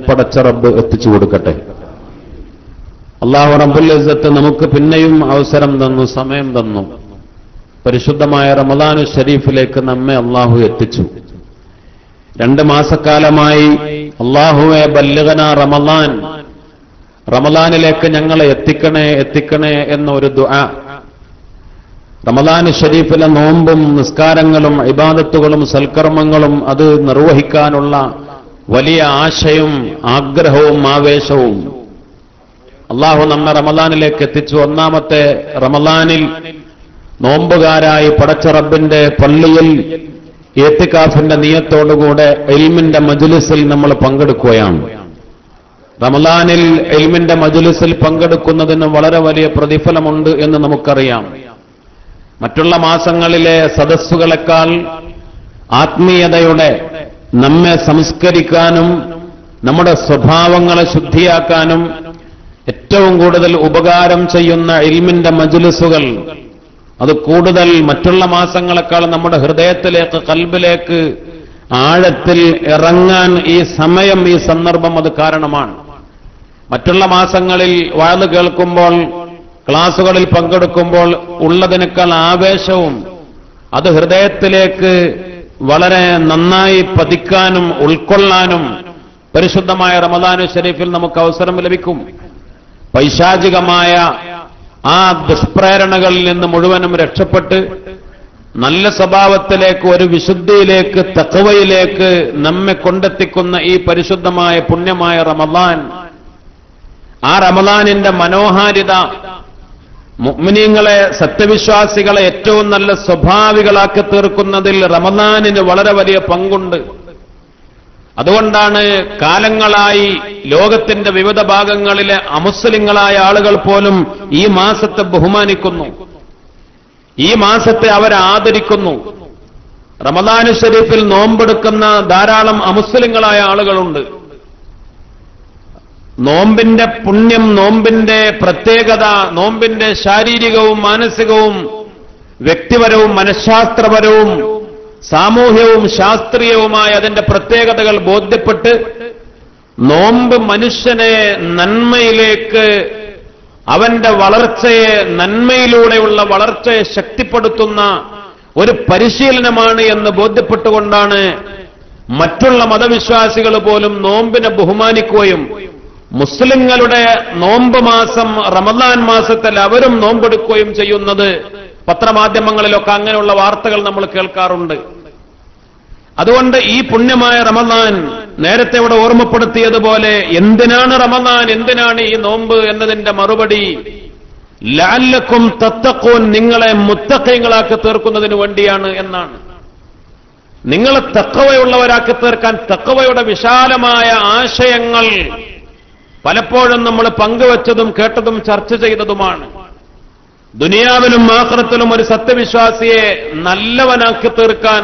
പടച്ച റബ്ബ് എത്തിച്ചു കൊടുക്കട്ടെ അള്ളാഹു റബ്ബുൽ ഇസ്സത്ത് നമുക്ക് പിന്നെയും അവസരം തന്നു സമയം തന്നു പരിശുദ്ധമായ റമദാനു ഷരീഫിലേക്ക് നമ്മെ അള്ളാഹു എത്തിച്ചു രണ്ട് മാസക്കാലമായി അള്ളാഹുവെ ബല്ലുകന റമദാൻ റമദാനിലേക്ക് ഞങ്ങളെ എത്തിക്കണേ എത്തിക്കണേ എന്ന ഒരു ദുആ റമദാൻ ഷരീഫിലെ നോമ്പും നിസ്കാരങ്ങളും ഇബാദത്തുകളും സൽക്കർമ്മങ്ങളും അത് നിർവഹിക്കാനുള്ള വലിയ ആശയും ആഗ്രഹവും ആവേശവും അള്ളാഹു നമ്മെ റമദാനിലേക്ക് എത്തിച്ചു ഒന്നാമത്തെ റമദാനിൽ നോമ്പുകാരായി പടച്ച റബ്ബിന്റെ പള്ളിയിൽ ഏത്തിക്കാഫിന്റെ നിയത്തോടുകൂടെ എൽമിന്റെ മജുലിസിൽ നമ്മൾ പങ്കെടുക്കുകയാണ് റമദാനിൽ എൽമിന്റെ മജുലിസിൽ പങ്കെടുക്കുന്നതിന് വളരെ വലിയ പ്രതിഫലമുണ്ട് എന്ന് നമുക്കറിയാം മറ്റുള്ള മാസങ്ങളിലെ സദസ്സുകളെക്കാൾ ആത്മീയതയുടെ നമ്മെ സംസ്കരിക്കാനും നമ്മുടെ സ്വഭാവങ്ങളെ ശുദ്ധിയാക്കാനും ഏറ്റവും കൂടുതൽ ഉപകാരം ചെയ്യുന്ന ഇൽമിന്റെ മജുലിസുകൾ അത് കൂടുതൽ മറ്റുള്ള മാസങ്ങളെക്കാൾ നമ്മുടെ ഹൃദയത്തിലേക്ക് കൽബിലേക്ക് ആഴത്തിൽ ഇറങ്ങാൻ ഈ സമയം ഈ സന്ദർഭം അത് കാരണമാണ് മറ്റുള്ള മാസങ്ങളിൽ വാഴ് കേൾക്കുമ്പോൾ ക്ലാസുകളിൽ പങ്കെടുക്കുമ്പോൾ ഉള്ളതിനേക്കാൾ ആവേശവും അത് ഹൃദയത്തിലേക്ക് വളരെ നന്നായി പതിക്കാനും ഉൾക്കൊള്ളാനും പരിശുദ്ധമായ റമദാനു ഷരീഫിൽ നമുക്ക് അവസരം ലഭിക്കും പൈശാചികമായ ആ ദുഷ്പ്രേരണകളിൽ നിന്ന് മുഴുവനും രക്ഷപ്പെട്ട് നല്ല സ്വഭാവത്തിലേക്ക് ഒരു വിശുദ്ധിയിലേക്ക് തക്കവയിലേക്ക് നമ്മെ കൊണ്ടെത്തിക്കുന്ന ഈ പരിശുദ്ധമായ പുണ്യമായ റമദാൻ ആ റമദാനിന്റെ മനോഹാരിത മുഅ്മിനീങ്ങളെ സത്യവിശ്വാസികളെ ഏറ്റവും നല്ല സ്വഭാവികളാക്കി തീർക്കുന്നതിൽ റമദാനിന് വളരെ വലിയ പങ്കുണ്ട് അതുകൊണ്ടാണ് കാലങ്ങളായി ലോകത്തിന്റെ വിവിധ ഭാഗങ്ങളിലെ അമുസ്ലിങ്ങളായ ആളുകൾ പോലും ഈ മാസത്തെ ബഹുമാനിക്കുന്നു ഈ മാസത്തെ അവരെ ആദരിക്കുന്നു റമദാനു ഷരീഫിൽ നോമ്പെടുക്കുന്ന ധാരാളം അമുസ്ലിങ്ങളായ ആളുകളുണ്ട് നോമ്പിന്റെ പുണ്യം നോമ്പിന്റെ പ്രത്യേകത നോമ്പിന്റെ ശാരീരികവും മാനസികവും വ്യക്തിപരവും മനഃശാസ്ത്രപരവും സാമൂഹ്യവും ശാസ്ത്രീയവുമായ അതിന്റെ പ്രത്യേകതകൾ ബോധ്യപ്പെട്ട് നോമ്പ് മനുഷ്യനെ നന്മയിലേക്ക് അവന്റെ വളർച്ചയെ നന്മയിലൂടെയുള്ള വളർച്ചയെ ശക്തിപ്പെടുത്തുന്ന ഒരു പരിശീലനമാണ് എന്ന് ബോധ്യപ്പെട്ടുകൊണ്ടാണ് മറ്റുള്ള മതവിശ്വാസികൾ പോലും നോമ്പിനെ ബഹുമാനിക്കുകയും മുസ്ലിങ്ങളുടെ നോമ്പ് മാസം റമദാൻ മാസത്തിൽ അവരും നോമ്പെടുക്കുകയും ചെയ്യുന്നത് പത്രമാധ്യമങ്ങളിലൊക്കെ അങ്ങനെയുള്ള വാർത്തകൾ നമ്മൾ കേൾക്കാറുണ്ട് അതുകൊണ്ട് ഈ പുണ്യമായ റമദാൻ നേരത്തെ ഇവിടെ ഓർമ്മപ്പെടുത്തിയതുപോലെ എന്തിനാണ് റമദാൻ എന്തിനാണ് ഈ നോമ്പ് എന്നതിന്റെ മറുപടി ലാലക്കും തത്തക്കോൻ നിങ്ങളെ മുത്തക്കയങ്ങളാക്കി തീർക്കുന്നതിന് വേണ്ടിയാണ് എന്നാണ് നിങ്ങളെ തക്കവയുള്ളവരാക്കി തീർക്കാൻ തക്കവയുടെ വിശാലമായ ആശയങ്ങൾ പലപ്പോഴും നമ്മൾ പങ്കുവച്ചതും കേട്ടതും ചർച്ച ചെയ്തതുമാണ് ദുനിയാവിലും ആക്രത്തിലും ഒരു സത്യവിശ്വാസിയെ നല്ലവനാക്കി തീർക്കാൻ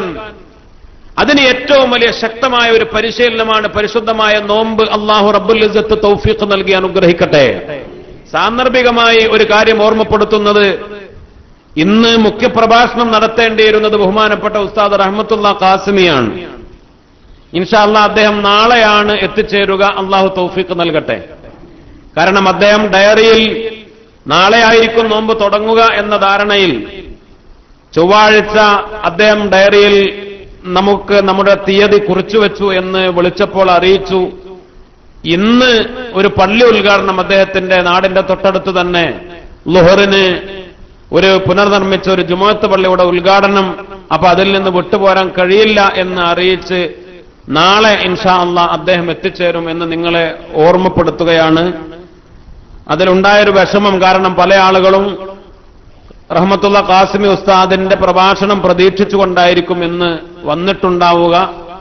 അതിന് ഏറ്റവും വലിയ ശക്തമായ ഒരു പരിശീലനമാണ് പരിശുദ്ധമായ നോമ്പ് അള്ളാഹു റബ്ബുൽ ഇസ്സത്ത് തൗഫീഖ് നൽകി അനുഗ്രഹിക്കട്ടെ സാന്ദർഭികമായി ഒരു കാര്യം ഓർമ്മപ്പെടുത്തുന്നത് ഇന്ന് മുഖ്യപ്രഭാഷണം നടത്തേണ്ടിയിരുന്നത് ബഹുമാനപ്പെട്ട ഉസ്താദ് റഹ്മത്തുള്ള കാസിമിയാണ് ഇൻഷാല്ല അദ്ദേഹം നാളെയാണ് എത്തിച്ചേരുക അള്ളാഹു തൗഫീഖ് നൽകട്ടെ കാരണം അദ്ദേഹം ഡയറിയിൽ നാളെ ആയിരിക്കും നോമ്പ് തുടങ്ങുക എന്ന ധാരണയിൽ ചൊവ്വാഴ്ച അദ്ദേഹം ഡയറിയിൽ നമുക്ക് നമ്മുടെ തീയതി കുറിച്ചു വെച്ചു എന്ന് വിളിച്ചപ്പോൾ അറിയിച്ചു ഇന്ന് ഒരു പള്ളി ഉദ്ഘാടനം അദ്ദേഹത്തിന്റെ നാടിന്റെ തൊട്ടടുത്ത് തന്നെ ലുഹറിന് ഒരു പുനർനിർമ്മിച്ച ഒരു ജുമാത്ത് പള്ളിയുടെ ഉദ്ഘാടനം അപ്പൊ അതിൽ നിന്ന് വിട്ടുപോരാൻ കഴിയില്ല എന്ന് അറിയിച്ച് നാളെ ഇൻഷാ അള്ളാ അദ്ദേഹം എത്തിച്ചേരും എന്ന് നിങ്ങളെ ഓർമ്മപ്പെടുത്തുകയാണ് അതിലുണ്ടായൊരു വിഷമം കാരണം പല ആളുകളും റഹ്മത്തുള്ള കാസിമി ഉസ്താദിന്റെ പ്രഭാഷണം പ്രതീക്ഷിച്ചുകൊണ്ടായിരിക്കും ഇന്ന് വന്നിട്ടുണ്ടാവുക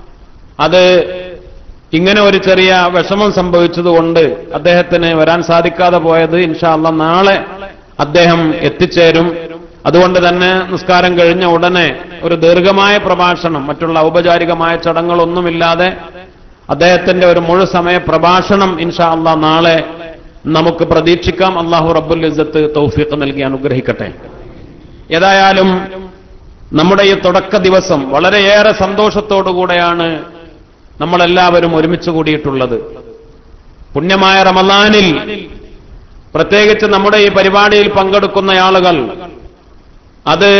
അത് ഇങ്ങനെ ഒരു ചെറിയ വിഷമം സംഭവിച്ചതുകൊണ്ട് അദ്ദേഹത്തിന് വരാൻ സാധിക്കാതെ പോയത് ഇൻഷാ അള്ളാ നാളെ അദ്ദേഹം എത്തിച്ചേരും അതുകൊണ്ട് തന്നെ നിസ്കാരം കഴിഞ്ഞ ഉടനെ ഒരു ദീർഘമായ പ്രഭാഷണം മറ്റുള്ള ഔപചാരികമായ ചടങ്ങുകളൊന്നുമില്ലാതെ അദ്ദേഹത്തിന്റെ ഒരു മുഴുസമയ പ്രഭാഷണം ഇൻഷാ അള്ളാ നാളെ നമുക്ക് പ്രതീക്ഷിക്കാം അള്ളാഹു റബ്ബുൽ ഇസ്സത്ത് തൗഫീഖ് നൽകി അനുഗ്രഹിക്കട്ടെ ഏതായാലും നമ്മുടെ ഈ തുടക്ക ദിവസം വളരെയേറെ സന്തോഷത്തോടുകൂടെയാണ് നമ്മളെല്ലാവരും ഒരുമിച്ച് കൂടിയിട്ടുള്ളത് പുണ്യമായ റമലാനിൽ പ്രത്യേകിച്ച് നമ്മുടെ ഈ പരിപാടിയിൽ പങ്കെടുക്കുന്ന ആളുകൾ അത്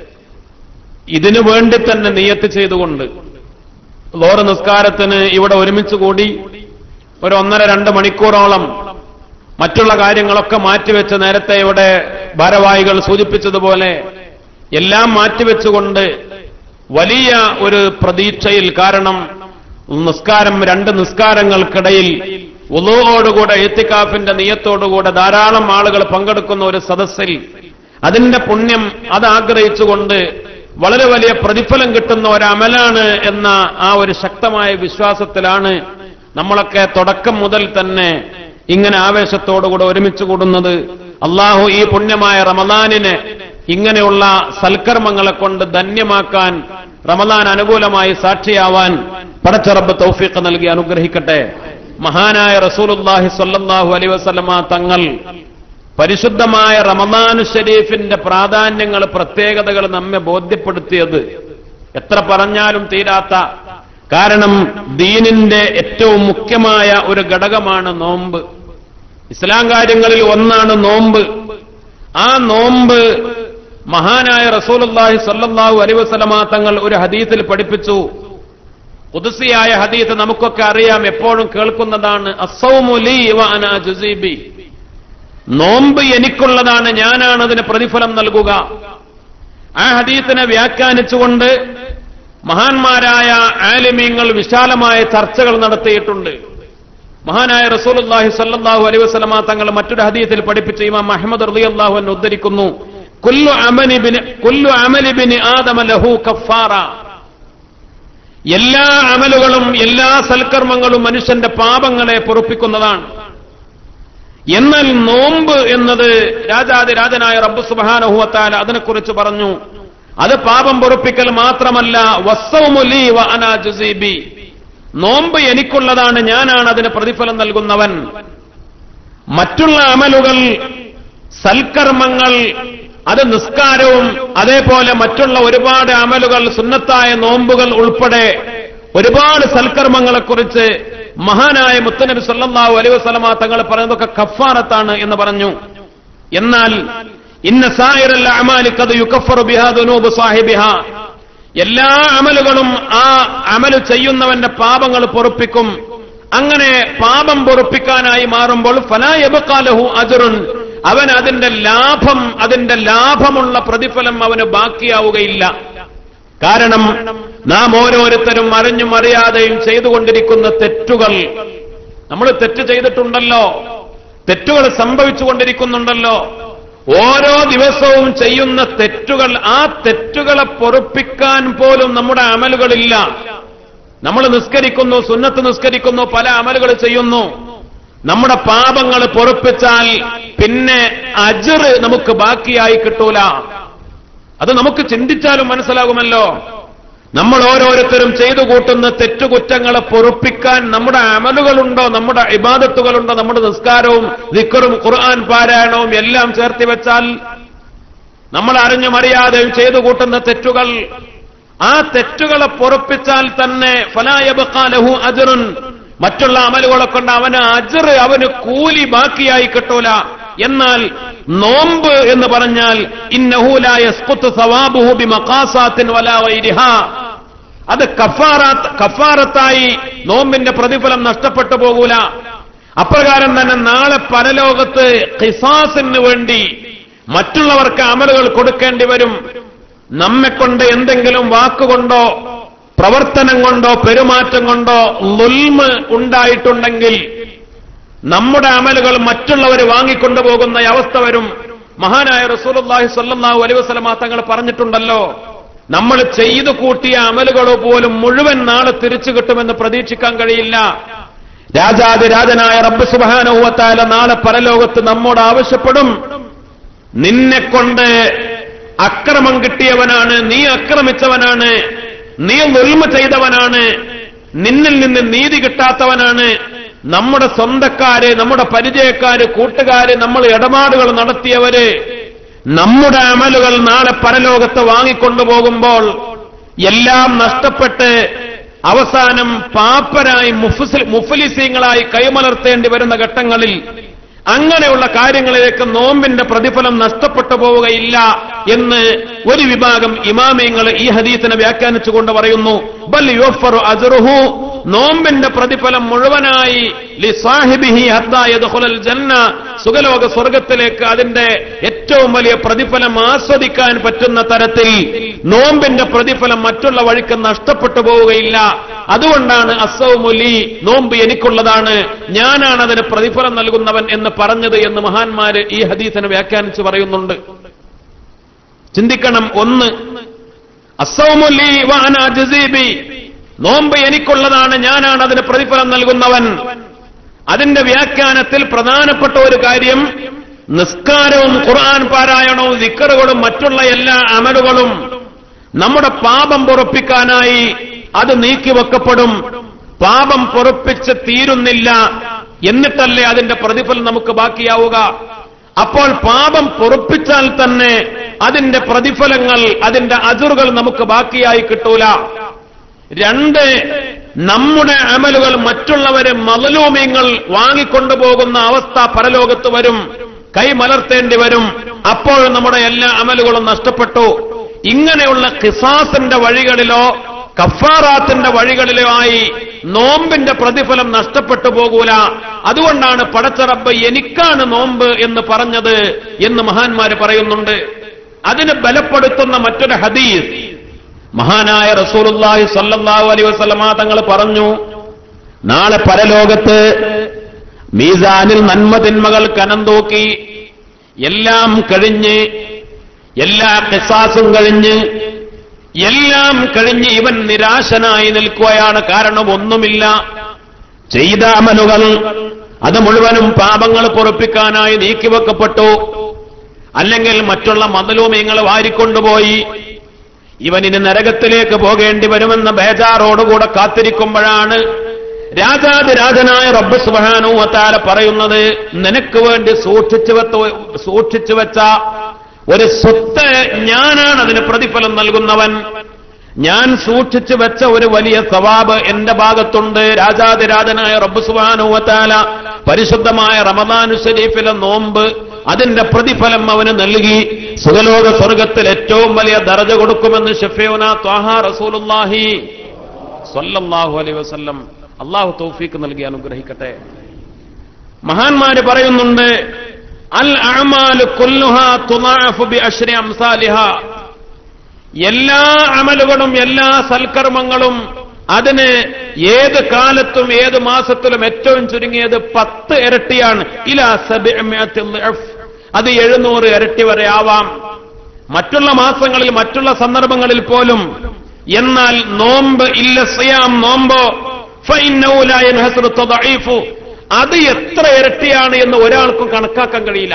ഇതിനു വേണ്ടി തന്നെ നിയത്ത് ചെയ്തുകൊണ്ട് ലോറ് നിസ്കാരത്തിന് ഇവിടെ ഒരുമിച്ച് കൂടി ഒരു ഒന്നര രണ്ട് മണിക്കൂറോളം മറ്റുള്ള കാര്യങ്ങളൊക്കെ മാറ്റിവെച്ച് നേരത്തെ ഇവിടെ ഭാരവാഹികൾ സൂചിപ്പിച്ചതുപോലെ എല്ലാം മാറ്റിവെച്ചുകൊണ്ട് വലിയ ഒരു പ്രതീക്ഷയിൽ കാരണം നിസ്കാരം രണ്ട് നിസ്കാരങ്ങൾക്കിടയിൽ ഉലോയോടുകൂടെ എത്തിക്കാഫിന്റെ നിയത്തോടുകൂടെ ധാരാളം ആളുകൾ പങ്കെടുക്കുന്ന ഒരു സദസ്സിൽ അതിന്റെ പുണ്യം അത് ആഗ്രഹിച്ചുകൊണ്ട് വളരെ വലിയ പ്രതിഫലം കിട്ടുന്ന ഒരമലാണ് എന്ന ആ ഒരു ശക്തമായ വിശ്വാസത്തിലാണ് നമ്മളൊക്കെ തുടക്കം മുതൽ തന്നെ ഇങ്ങനെ ആവേശത്തോടുകൂടെ ഒരുമിച്ച് കൂടുന്നത് അള്ളാഹു ഈ പുണ്യമായ റമദാനിനെ ഇങ്ങനെയുള്ള സൽക്കർമ്മങ്ങളെ കൊണ്ട് ധന്യമാക്കാൻ റമദാൻ അനുകൂലമായി സാക്ഷിയാവാൻ പടച്ചറബ് തൗഫീഖ് നൽകി അനുഗ്രഹിക്കട്ടെ മഹാനായ റസൂലുല്ലാഹി സ്വല്ലല്ലാഹു അലൈഹി വസല്ലമ തങ്ങൾ പരിശുദ്ധമായ റമദാനു ഷരീഫിന്റെ പ്രാധാന്യങ്ങൾ പ്രത്യേകതകൾ നമ്മെ ബോധ്യപ്പെടുത്തിയത് എത്ര പറഞ്ഞാലും തീരാത്ത കാരണം ദീനിന്റെ ഏറ്റവും മുഖ്യമായ ഒരു ഘടകമാണ് നോമ്പ് ഇസ്ലാം കാര്യങ്ങളിൽ ഒന്നാണ് നോമ്പ് ആ നോമ്പ് മഹാനായ റസൂലുള്ളാഹി സ്വല്ലല്ലാഹു അലൈഹി വസല്ലമ തങ്ങൾ ഒരു ഹദീസിൽ പഠിപ്പിച്ചു കുതിസിയായ ഹദീത്ത് നമുക്കൊക്കെ അറിയാം എപ്പോഴും കേൾക്കുന്നതാണ് അസൗമുലി വ അനാ ജുസീബി നോമ്പ് എനിക്കുള്ളതാണ് ഞാനാണ് അതിന് പ്രതിഫലം നൽകുക ആ ഹദീത്തിനെ വ്യാഖ്യാനിച്ചുകൊണ്ട് മഹാന്മാരായ ആലിമീങ്ങൾ വിശാലമായ ചർച്ചകൾ നടത്തിയിട്ടുണ്ട് മഹാനായ റസൂലുള്ളാഹി സ്വല്ലല്ലാഹു അലൈഹി വസല്ലമ തങ്ങൾ മറ്റൊരു ഹദീസിൽ പഠിപ്പിച്ച ഇമാം അഹ്മദ് റളിയല്ലാഹു അൻഹു ഉദ്ധരിക്കുന്നു കുല്ലു അമലി ബിൻ കുല്ലു അമലി ബിൻ ആദമ ലഹു കഫാറ എല്ലാ അമലുകളും എല്ലാ സൽക്കർമ്മങ്ങളും മനുഷ്യന്റെ പാപങ്ങളെ പൊറുപ്പിക്കുന്നതാണ് എന്നാൽ നോമ്പ് എന്നത് രാജാതി രാജനായ റബ്ബ് സുബാനഹുവത്താല അതിനെക്കുറിച്ച് പറഞ്ഞു അത് പാപം പൊറുപ്പിക്കൽ മാത്രമല്ല വസ്സവുമുലി വ അനാ ജുസീബി നോമ്പ് എനിക്കുള്ളതാണ് ഞാനാണ് അതിന് പ്രതിഫലം നൽകുന്നവൻ മറ്റുള്ള അമലുകൾ സൽക്കർമ്മങ്ങൾ അത് നിസ്കാരവും അതേപോലെ മറ്റുള്ള ഒരുപാട് അമലുകൾ സുന്നത്തായ നോമ്പുകൾ ഉൾപ്പെടെ ഒരുപാട് സൽക്കർമ്മങ്ങളെക്കുറിച്ച് മഹാനായ മുത്തനബി സല്ലല്ലാഹു അലൈഹി വസല്ലമ തങ്ങൾ പറയുന്നതൊക്കെ കഫാറത്താണ് എന്ന് പറഞ്ഞു എന്നാൽ ഇന്ന സായിറൽ അമാലി ഖദ് യുകഫറു ബിഹാ ദുനൂബ് സാഹിബിഹാ എല്ലാ അമലുകളും ആ അമല് ചെയ്യുന്നവന്റെ പാപങ്ങൾ പൊറുപ്പിക്കും അങ്ങനെ പാപം പൊറുപ്പിക്കാനായി മാറുമ്പോൾ ഫലായബക്കാലഹു അജറുൻ അവൻ അതിന്റെ ലാഭം അതിന്റെ ലാഭമുള്ള പ്രതിഫലം അവന് ബാക്കിയാവുകയില്ല കാരണം നാം ഓരോരുത്തരും അറിഞ്ഞും അറിയാതെയും ചെയ്തുകൊണ്ടിരിക്കുന്ന തെറ്റുകൾ നമ്മൾ തെറ്റ് ചെയ്തിട്ടുണ്ടല്ലോ തെറ്റുകൾ സംഭവിച്ചുകൊണ്ടിരിക്കുന്നുണ്ടല്ലോ ഓരോ ദിവസവും ചെയ്യുന്ന തെറ്റുകൾ ആ തെറ്റുകളെ പൊറുപ്പിക്കാൻ പോലും നമ്മുടെ അമലുകളില്ല നമ്മൾ നിസ്കരിക്കുന്നു സുന്നത്ത് നിസ്കരിക്കുന്നു പല അമലുകൾ ചെയ്യുന്നു നമ്മുടെ പാപങ്ങൾ പൊറുപ്പിച്ചാൽ പിന്നെ അജറ് നമുക്ക് ബാക്കിയായി കിട്ടൂല അത് നമുക്ക് ചിന്തിച്ചാലും മനസ്സിലാകുമല്ലോ നമ്മൾ ഓരോരുത്തരും ചെയ്തു കൂട്ടുന്ന തെറ്റുകുറ്റങ്ങളെ പൊറുപ്പിക്കാൻ നമ്മുടെ അമലുകളുണ്ടോ നമ്മുടെ ഇബാദത്തുകളുണ്ടോ നമ്മുടെ നിസ്കാരവും ദിക്കറും ഖുർആൻ പാരായണവും എല്ലാം ചേർത്തി വെച്ചാൽ നമ്മൾ അറിഞ്ഞും അറിയാതെയും ചെയ്തു കൂട്ടുന്ന തെറ്റുകൾ ആ തെറ്റുകളെ പൊറുപ്പിച്ചാൽ തന്നെ ഫലായബക്കാലഹു അജറുൻ മറ്റുള്ള അമലുകളെ കൊണ്ട് അവന് അജർ അവന് കൂലി ബാക്കിയായി കിട്ടൂല എന്നാൽ നോമ്പ് എന്ന് പറഞ്ഞാൽ ഇന്നഹൂലായ സവാബുഹു ബി മഖാസാത്തിൻ വലാ വൈരിഹാ അത് കഫാറാത്ത് കഫാറത്തായി നോമ്പിന്റെ പ്രതിഫലം നഷ്ടപ്പെട്ടു പോകൂല അപ്രകാരം തന്നെ നാളെ പരലോകത്ത് ഖിസാസിന് വേണ്ടി മറ്റുള്ളവർക്ക് അമലുകൾ കൊടുക്കേണ്ടി വരും നമ്മെക്കൊണ്ട് എന്തെങ്കിലും വാക്കുകൊണ്ടോ പ്രവർത്തനം കൊണ്ടോ പെരുമാറ്റം കൊണ്ടോ ലുൽമ് ഉണ്ടായിട്ടുണ്ടെങ്കിൽ നമ്മുടെ അമലുകൾ മറ്റുള്ളവർ വാങ്ങിക്കൊണ്ടുപോകുന്ന അവസ്ഥ വരും മഹാനായ റസൂലുള്ളാഹി സ്വല്ലല്ലാഹു അലൈഹി വസല്ലമ തങ്ങൾ പറഞ്ഞിട്ടുണ്ടല്ലോ നമ്മൾ ചെയ്തു കൂട്ടിയ അമലുകൾ പോലും മുഴുവൻ നാളെ തിരിച്ചു കിട്ടുമെന്ന് പ്രതീക്ഷിക്കാൻ കഴിയില്ല രാജാതിരാജനായ റബ്ബ് സുബാനുവത്താല നാളെ പരലോകത്ത് നമ്മോട് ആവശ്യപ്പെടും നിന്നെ കൊണ്ട് അക്രമം കിട്ടിയവനാണ് നീ ആക്രമിച്ചവനാണ് നീ നുൽമ ചെയ്തവനാണ് നിന്നിൽ നിന്ന് നീതി കിട്ടാത്തവനാണ് നമ്മുടെ സ്വന്തക്കാര് നമ്മുടെ പരിചയക്കാര് കൂട്ടുകാര് നമ്മൾ ഇടപാടുകൾ നടത്തിയവര് നമ്മുടെ അമലുകൾ നാളെ പരലോകത്ത് വാങ്ങിക്കൊണ്ടുപോകുമ്പോൾ എല്ലാം നഷ്ടപ്പെട്ട് അവസാനം പാപ്പരായി മുഫ്സിൽ മുഫലിസീങ്ങളായി കൈമലർത്തേണ്ടി വരുന്ന ഘട്ടങ്ങളിൽ അങ്ങനെയുള്ള കാര്യങ്ങളിലേക്ക് നോമ്പിന്റെ പ്രതിഫലം നഷ്ടപ്പെട്ടു പോവുകയില്ല എന്ന് ഒരു വിഭാഗം ഇമാമിയങ്ങൾ ഈ ഹദീസിനെ വ്യാഖ്യാനിച്ചുകൊണ്ട് പറയുന്നു ബൽ യുവഫറു അജ്റുഹു നോമ്പിന്റെ പ്രതിഫലം മുഴുവനായി ലി സാഹിബിഹി ഹത്താ യദ്ഖുലൽ ജന്ന സുഖലോക സ്വർഗത്തിലേക്ക് അതിന്റെ ഏറ്റവും വലിയ പ്രതിഫലം ആസ്വദിക്കാൻ പറ്റുന്ന തരത്തിൽ നോമ്പിന്റെ പ്രതിഫലം മറ്റുള്ള വഴിക്ക് നഷ്ടപ്പെട്ടു പോവുകയില്ല അതുകൊണ്ടാണ് അസൗമുലി നോമ്പ് എനിക്കുള്ളതാണ് ഞാനാണ് അതിന് പ്രതിഫലം നൽകുന്നവൻ എന്ന് പറഞ്ഞത് എന്ന് മഹാന്മാര് ഈ ഹദീസിനെ വ്യാഖ്യാനിച്ച് പറയുന്നുണ്ട് ചിന്തിക്കണം ഒന്ന് അസൗമുലി വാന ജസീബി നോമ്പ് എനിക്കുള്ളതാണ് ഞാനാണ് അതിന് പ്രതിഫലം നൽകുന്നവൻ അതിന്റെ വ്യാഖ്യാനത്തിൽ പ്രധാനപ്പെട്ട ഒരു കാര്യം നിസ്കാരവും ഖുർആൻ പാരായണവും ദിക്കറുകളും മറ്റുള്ള എല്ലാ അമലുകളും നമ്മുടെ പാപം പൊറപ്പിക്കാനായി അത് നീക്കിവെക്കപ്പെടും പാപം പൊറപ്പിച്ച് തീരുന്നില്ല എന്നിട്ടല്ലേ അതിന്റെ പ്രതിഫലം നമുക്ക് ബാക്കിയാവുക അപ്പോൾ പാപം പൊറപ്പിച്ചാൽ തന്നെ അതിന്റെ പ്രതിഫലങ്ങൾ അതിന്റെ അജുറുകൾ നമുക്ക് ബാക്കിയായി കിട്ടൂല രണ്ട് നമ്മുടെ അമലുകൾ മറ്റുള്ളവരെ മതലൂമ്യങ്ങൾ വാങ്ങിക്കൊണ്ടുപോകുന്ന അവസ്ഥ പരലോകത്ത് വരും കൈമലർത്തേണ്ടി വരും അപ്പോൾ നമ്മുടെ എല്ലാ അമലുകളും നഷ്ടപ്പെട്ടു ഇങ്ങനെയുള്ള കിസാസിന്റെ വഴികളിലോ കഫാറാത്തിന്റെ വഴികളിലോ ആയി നോമ്പിന്റെ പ്രതിഫലം നഷ്ടപ്പെട്ടു പോകൂല അതുകൊണ്ടാണ് പടച്ചറബ്ബ് എനിക്കാണ് നോമ്പ് എന്ന് പറഞ്ഞത് എന്ന് മഹാന്മാര് പറയുന്നുണ്ട് അതിന് ബലപ്പെടുത്തുന്ന മറ്റൊരു ഹദീസ് മഹാനായ റസൂലുള്ളാഹി സ്വല്ലല്ലാഹു അലൈഹി വസല്ലമ തങ്ങൾ പറഞ്ഞു നാളെ പരലോകത്ത് മീസാനിൽ നന്മ തിന്മകൾ കനം തൂക്കി എല്ലാം കഴിഞ്ഞ് എല്ലാ കിസാസും കഴിഞ്ഞ് എല്ലാം കഴിഞ്ഞ് ഇവൻ നിരാശനായി നിൽക്കുകയാണ് കാരണം ഒന്നുമില്ല ചെയ്ത അമലുകൾ അത് മുഴുവനും പാപങ്ങൾ പൊറപ്പിക്കാനായി നീക്കിവെക്കപ്പെട്ടു അല്ലെങ്കിൽ മറ്റുള്ള മതലൂമ്യങ്ങൾ വാരിക്കൊണ്ടുപോയി ഇവനിന് നരകത്തിലേക്ക് പോകേണ്ടി വരുമെന്ന ബേജാറോടുകൂടെ കാത്തിരിക്കുമ്പോഴാണ് രാജാതിരാജനായ റബ്ബ് സുബാനു വത്താല പറയുന്നത് നിനക്ക് വേണ്ടി സൂക്ഷിച്ചു വെത്ത സൂക്ഷിച്ചു വെച്ച ഒരു സ്വത്ത് ഞാനാണ് അതിന് പ്രതിഫലം നൽകുന്നവൻ ഞാൻ സൂക്ഷിച്ചു വെച്ച ഒരു വലിയ സവാബ് എന്റെ ഭാഗത്തുണ്ട് രാജാതിരാജനായ റബ്ബ് സുബാനു വത്താല പരിശുദ്ധമായ റമദാനു ഷരീഫിലെ നോമ്പ് അതിന്റെ പ്രതിഫലം അവന് നൽകി സുഖലോക സ്വർഗത്തിൽ ഏറ്റവും വലിയ ദർജ കൊടുക്കുമെന്ന് ഷഫീന ത്വാഹ റസൂലുല്ലാഹി സ്വല്ലല്ലാഹു അലൈഹി വസല്ലം അള്ളാഹു തൗഫീക്ക് നൽകി അനുഗ്രഹിക്കട്ടെ മഹാന്മാര് പറയുന്നുണ്ട് അൽ അഅമാലു കുല്ലുഹാ തുളാഅഫു ബി അശ്രി അംസാലിഹ എല്ലാ അമലുകളും എല്ലാ സൽക്കർമ്മങ്ങളും അതിന് ഏത് കാലത്തും ഏത് മാസത്തിലും ഏറ്റവും ചുരുങ്ങിയത് പത്ത് ഇരട്ടിയാണ് ഇലാ സബിഅമിഅത്തി ളിഅഫ്. അത് എഴുന്നൂറ് ഇരട്ടി വരെ ആവാം മറ്റുള്ള മാസങ്ങളിൽ മറ്റുള്ള സന്ദർഭങ്ങളിൽ പോലും എന്നാൽ നോമ്പ് ഇല്ല സിയാം നോമ്പോ ഫഇന്നഹു ലാ യൻഹസറു തദഈഫു. അത് എത്ര ഇരട്ടിയാണ് എന്ന് ഒരാൾക്കും കണക്കാക്കാൻ കഴിയില്ല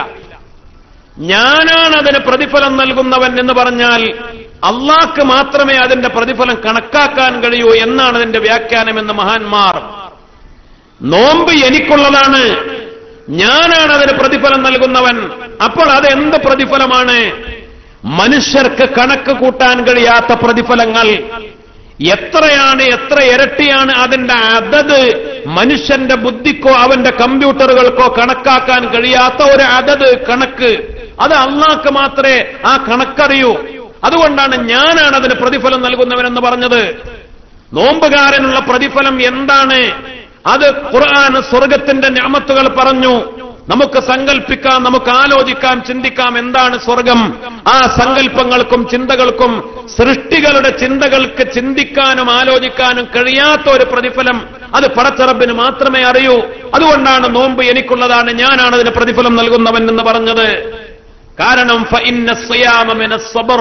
ഞാനാണ് അതിന് പ്രതിഫലം നൽകുന്നവൻ എന്ന് പറഞ്ഞാൽ അള്ളാഹ്ക്ക് മാത്രമേ അതിന്റെ പ്രതിഫലം കണക്കാക്കാൻ കഴിയൂ എന്നാണ് അതിന്റെ വ്യാഖ്യാനം എന്ന് മഹാന്മാർ നോമ്പ് എനിക്കുള്ളതാണ് ഞാനാണ് അതിന് പ്രതിഫലം നൽകുന്നവൻ അപ്പോൾ അത് എന്ത് പ്രതിഫലമാണ് മനുഷ്യർക്ക് കണക്ക് കൂട്ടാൻ കഴിയാത്ത പ്രതിഫലങ്ങൾ എത്രയാണ് എത്ര ഇരട്ടിയാണ് അതിന്റെ അതത് മനുഷ്യന്റെ ബുദ്ധിക്കോ അവന്റെ കമ്പ്യൂട്ടറുകൾക്കോ കണക്കാക്കാൻ കഴിയാത്ത ഒരു അതത് കണക്ക് അത് അള്ളാഹ്ക്ക് മാത്രമേ ആ കണക്കറിയൂ അതുകൊണ്ടാണ് ഞാനാണ് അതിന് പ്രതിഫലം നൽകുന്നവനെന്ന് പറഞ്ഞത് നോമ്പുകാരനുള്ള പ്രതിഫലം എന്താണ് അത് ഖുർആൻ സ്വർഗത്തിന്റെ ഞാമത്തുകൾ പറഞ്ഞു നമുക്ക് സങ്കല്പിക്കാം നമുക്ക് ആലോചിക്കാം ചിന്തിക്കാം എന്താണ് സ്വർഗം ആ സങ്കല്പങ്ങൾക്കും ചിന്തകൾക്കും സൃഷ്ടികളുടെ ചിന്തകൾക്ക് ചിന്തിക്കാനും ആലോചിക്കാനും കഴിയാത്ത ഒരു പ്രതിഫലം അത് പടച്ചറബിന് മാത്രമേ അറിയൂ അതുകൊണ്ടാണ് നോമ്പ് എനിക്കുള്ളതാണ് ഞാനാണ് അതിന് പ്രതിഫലം നൽകുന്നവൻ എന്ന് പറഞ്ഞത് കാരണം ഫഇന്ന സിയാമ മിനസ് സബർ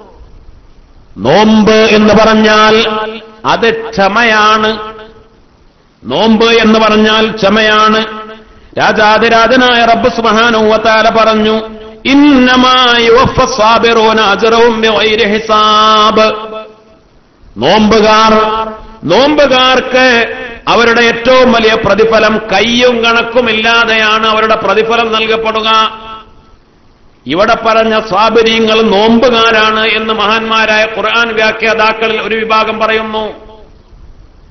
നോമ്പ് എന്ന് പറഞ്ഞാൽ അത് ക്ഷമയാണ് നോമ്പ് എന്ന് പറഞ്ഞാൽ ക്ഷമയാണ് രാജാതിരാജനായ റബ്ബ് സുബ്ഹാനഹു പറഞ്ഞു ഇന്നമായി ഹിസാബ് നോമ്പുകാർ നോമ്പുകാർക്ക് അവരുടെ ഏറ്റവും വലിയ പ്രതിഫലം കയ്യും കണക്കുമില്ലാതെയാണ് അവരുടെ പ്രതിഫലം നൽകപ്പെടുക ഇവിടെ പറഞ്ഞ സ്വാബരീങ്ങൾ നോമ്പുകാരാണ് എന്ന് മഹാന്മാരായ ഖുർആൻ വ്യാഖ്യാതാക്കളിൽ ഒരു വിഭാഗം പറയുന്നു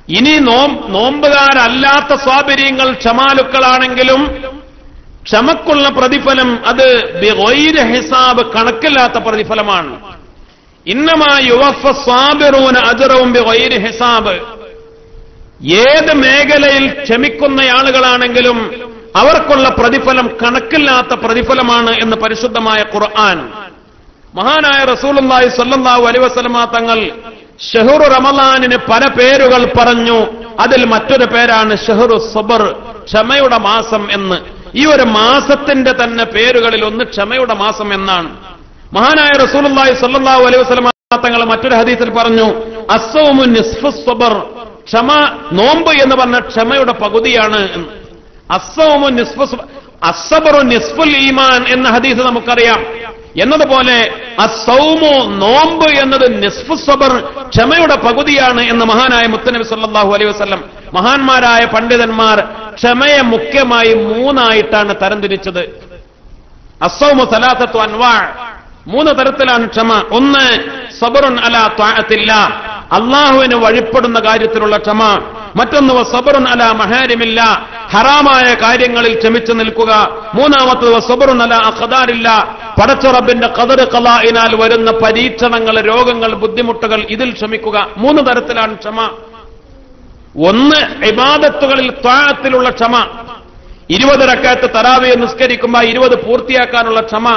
ഇനി നോം നോമ്പുകാരല്ലാത്ത സ്വാബര്യങ്ങൾ ക്ഷമാലുക്കളാണെങ്കിലും ക്ഷമക്കുള്ള പ്രതിഫലം അത് ബിഗൈരി ഹിസാബ് കണക്കില്ലാത്ത പ്രതിഫലമാണ് ഇന്നമാ യുവഫ സ്വാബിറൂന അജറവും ബിഗൈരി ഹിസാബ് ഏത് മേഖലയിൽ ക്ഷമിക്കുന്ന ആളുകളാണെങ്കിലും അവർക്കുള്ള പ്രതിഫലം കണക്കില്ലാത്ത പ്രതിഫലമാണ് എന്ന് പരിശുദ്ധമായ ഖുർആൻ മഹാനായ റസൂലുള്ളാഹി സ്വല്ലല്ലാഹു അലൈഹി വസല്ലമ തങ്ങൾ ഷഹറു റമലാനിന് പല പേരുകൾ പറഞ്ഞു അതിൽ മറ്റൊരു പേരാണ് ഷഹറു സബർ ക്ഷമയുടെ മാസം എന്ന് ഈ ഒരു മാസത്തിന്റെ തന്നെ പേരുകളിൽ ഒന്ന് ക്ഷമയുടെ മാസം എന്നാണ് മഹാനായ റസൂലുള്ളാഹി സ്വല്ലല്ലാഹു അലൈഹി വസല്ലമ തങ്ങൾ മറ്റൊരു ഹദീസിൽ പറഞ്ഞു അസ്സൗമു നിസ്ഫു സബർ ക്ഷമ നോമ്പ് എന്ന് പറഞ്ഞ ക്ഷമയുടെ പകുതിയാണ് എന്ന് അസ്സൗമു നിസ്ഫു സബ- അസ്സബറു നിസ്ഫുൽ ഈമാൻ എന്ന ഹദീസ് നമുക്കറിയാം എന്നതുപോലെ അസൗമു നോമ്പ് എന്നത് നിസ്ഫു സബർ ക്ഷമയുടെ പകുതിയാണ് എന്ന് മഹാനായ മുത്തനബി സല്ലല്ലാഹു അലൈഹി വസല്ലം മഹാന്മാരായ പണ്ഡിതന്മാർ ക്ഷമയെ മുഖ്യമായി മൂന്നായിട്ടാണ് തരംതിരിച്ചത് അസൗമു സലാത്തത്തു അൻവാ മൂന്ന് തരത്തിലാണ് ക്ഷമ ഒന്ന് സബറുൻ അല ത്വാഅത്തില്ല അള്ളാഹുവിന് വഴിപ്പെടുന്ന കാര്യത്തിലുള്ള ക്ഷമ മറ്റൊന്ന് സബറുൻ അല മഹാരിമില്ല ഹറാമായ കാര്യങ്ങളിൽ ക്ഷമിച്ചു നിൽക്കുക മൂന്നാമത്തത് സബറുൻ അല അഖദാറില്ല പടച്ചുറബിന്റെ കതറ് കലായിനാൽ വരുന്ന പരീക്ഷണങ്ങൾ രോഗങ്ങൾ ബുദ്ധിമുട്ടുകൾ ഇതിൽ ക്ഷമിക്കുക മൂന്ന് തരത്തിലാണ് ക്ഷമ ഒന്ന് ഇബാദത്തുകളിൽ ത്വാഴത്തിലുള്ള ക്ഷമ ഇരുപത് റക്കാത്ത് തറാവിയെ നിസ്കരിക്കുമ്പോൾ ഇരുപത് പൂർത്തിയാക്കാനുള്ള ക്ഷമ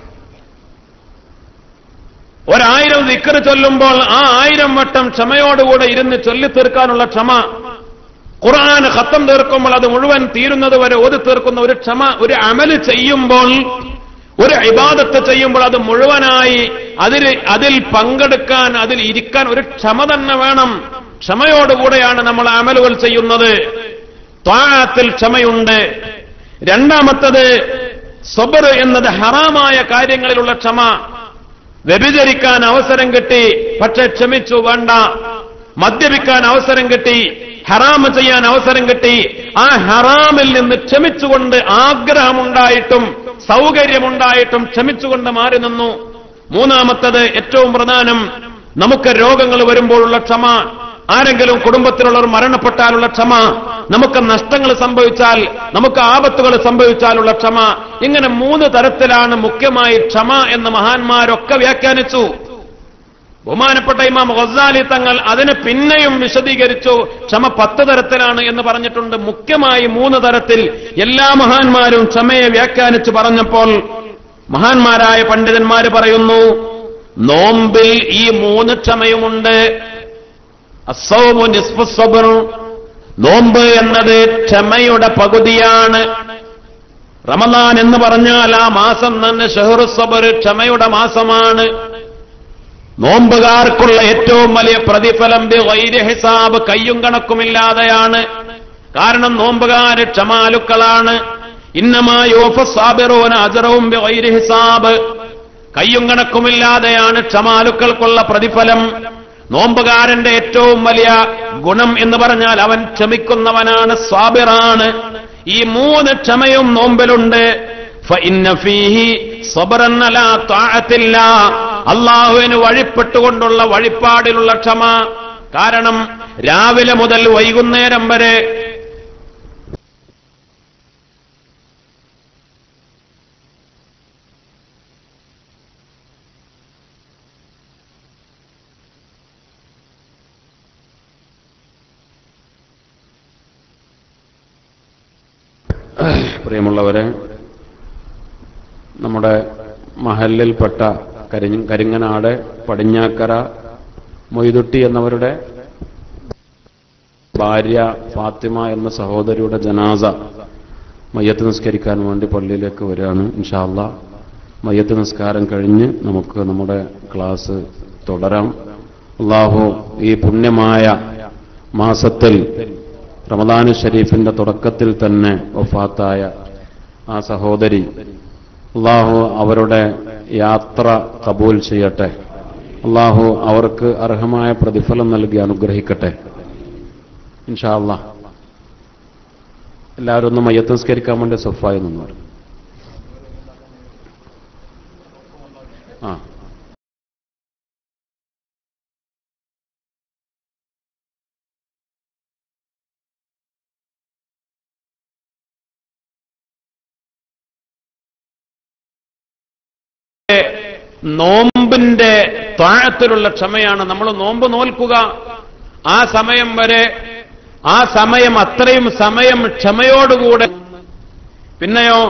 ഒരായിരം ദിക്കർ ചൊല്ലുമ്പോൾ ആ ആയിരം വട്ടം ക്ഷമയോടുകൂടെ ഇരുന്ന് ചൊല്ലിത്തീർക്കാനുള്ള ക്ഷമ ഖുർആൻ ഖത്തം തീർക്കുമ്പോൾ അത് മുഴുവൻ തീരുന്നത് വരെ ഓതി തീർക്കുന്ന ഒരു ക്ഷമ ഒരു അമല് ചെയ്യുമ്പോൾ ഒരു ഇബാദത്ത് ചെയ്യുമ്പോൾ അത് മുഴുവനായി അതിൽ അതിൽ പങ്കെടുക്കാൻ അതിൽ ഇരിക്കാൻ ഒരു ക്ഷമ തന്നെ വേണം ക്ഷമയോടുകൂടെയാണ് നമ്മൾ അമലുകൾ ചെയ്യുന്നത് ത്വാഴത്തിൽ ക്ഷമയുണ്ട് രണ്ടാമത്തത് സബർ എന്നത് ഹറാമായ കാര്യങ്ങളിലുള്ള ക്ഷമ വ്യഭിചരിക്കാൻ അവസരം കിട്ടി പക്ഷെ ക്ഷമിച്ചു വേണ്ട മദ്യപിക്കാൻ അവസരം കിട്ടി ഹറാമ് ചെയ്യാൻ അവസരം കിട്ടി ആ ഹറാമിൽ നിന്ന് ക്ഷമിച്ചുകൊണ്ട് ആഗ്രഹമുണ്ടായിട്ടും സൗകര്യമുണ്ടായിട്ടും ക്ഷമിച്ചുകൊണ്ട് മാറി നിന്നു മൂന്നാമത്തത് ഏറ്റവും പ്രധാനം നമുക്ക് രോഗങ്ങൾ വരുമ്പോഴുള്ള ക്ഷമ ആരെങ്കിലും കുടുംബത്തിലുള്ളവർ മരണപ്പെട്ടാലുള്ള ക്ഷമ നമുക്ക് നഷ്ടങ്ങൾ സംഭവിച്ചാൽ നമുക്ക് ആപത്തുകൾ സംഭവിച്ചാലുള്ള ക്ഷമ ഇങ്ങനെ മൂന്ന് തരത്തിലാണ് മുഖ്യമായി ക്ഷമ എന്ന് മഹാന്മാരൊക്കെ വ്യാഖ്യാനിച്ചു ബഹുമാനപ്പെട്ട ഇമാം ഗസാലി തങ്ങൾ അതിനെ പിന്നെയും വിശദീകരിച്ചു ക്ഷമ പത്ത് തരത്തിലാണ് എന്ന് പറഞ്ഞിട്ടുണ്ട് മുഖ്യമായി മൂന്ന് തരത്തിൽ എല്ലാ മഹാന്മാരും ക്ഷമയെ വ്യാഖ്യാനിച്ചു പറഞ്ഞപ്പോൾ മഹാന്മാരായ പണ്ഡിതന്മാര് പറയുന്നു നോമ്പിൽ ഈ മൂന്ന് ക്ഷമയുമുണ്ട് അസൗമു നിസ്ഫു സബ്ർ നോമ്പ് എന്നത് ക്ഷമയുടെ പകുതിയാണ് റമദാൻ എന്ന് പറഞ്ഞാൽ ആ മാസം തന്നെ ഷെഹറു സബർ ക്ഷമയുടെ മാസമാണ് നോമ്പുകാർക്കുള്ള ഏറ്റവും വലിയ പ്രതിഫലം ബി ഗൈരി ഹിസാബ് കയ്യും കണക്കുമില്ലാതെയാണ് കാരണം നോമ്പുകാര് ക്ഷമാലുക്കളാണ് ഇന്നമാ യോഫ സാബിറോന അജറവും ബി ഗൈരി ഹിസാബ് കയ്യും കണക്കുമില്ലാതെയാണ് ക്ഷമാലുക്കൾക്കുള്ള പ്രതിഫലം നോമ്പുകാരന്റെ ഏറ്റവും വലിയ ഗുണം എന്ന് പറഞ്ഞാൽ അവൻ ക്ഷമിക്കുന്നവനാണ് സ്വാബിറാണ് ഈ മൂന്ന് ക്ഷമയും നോമ്പിലുണ്ട് ഫഇന്ന ഫീഹി സബറൻ അലാ ത്വാഅത്തില്ലാ. അള്ളാഹുവിന് വഴിപ്പെട്ടുകൊണ്ടുള്ള വഴിപ്പാടിലുള്ള ക്ഷമ കാരണം രാവിലെ മുതൽ വൈകുന്നേരം വരെ പ്രിയമുള്ളവരെ നമ്മുടെ മഹലിൽപ്പെട്ട കരിഞ്ഞ കരിങ്ങനാട് പടിഞ്ഞാക്കര മൊയ്തുട്ടി എന്നവരുടെ ഭാര്യ ഫാത്തിമ എന്ന സഹോദരിയുടെ ജനാസ മയ്യത്ത് നിസ്കരിക്കാൻ വേണ്ടി പള്ളിയിലേക്ക് വരികയാണ് ഇൻഷാല്ല മയ്യത്ത് നിസ്കാരം കഴിഞ്ഞ് നമുക്ക് നമ്മുടെ ക്ലാസ് തുടരാം അള്ളാഹു ഈ പുണ്യമായ മാസത്തിൽ റമദാനു ഷരീഫിന്റെ തുടക്കത്തിൽ തന്നെ ഒഫാത്തായ ആ സഹോദരി അള്ളാഹു അവരുടെ യാത്ര കബൂൽ ചെയ്യട്ടെ അള്ളാഹു അവർക്ക് അർഹമായ പ്രതിഫലം നൽകി അനുഗ്രഹിക്കട്ടെ ഇൻഷാ അള്ളാ എല്ലാവരും ഒന്ന് മയ്യത്ത് നിസ്കരിക്കാൻ വേണ്ടി സൊഫായി നിന്നു ആ നോമ്പിന്റെ താഴത്തിലുള്ള ക്ഷമയാണ് നമ്മൾ നോമ്പ് നോൽക്കുക ആ സമയം വരെ ആ സമയം അത്രയും സമയം ക്ഷമയോടുകൂടെ പിന്നെയോ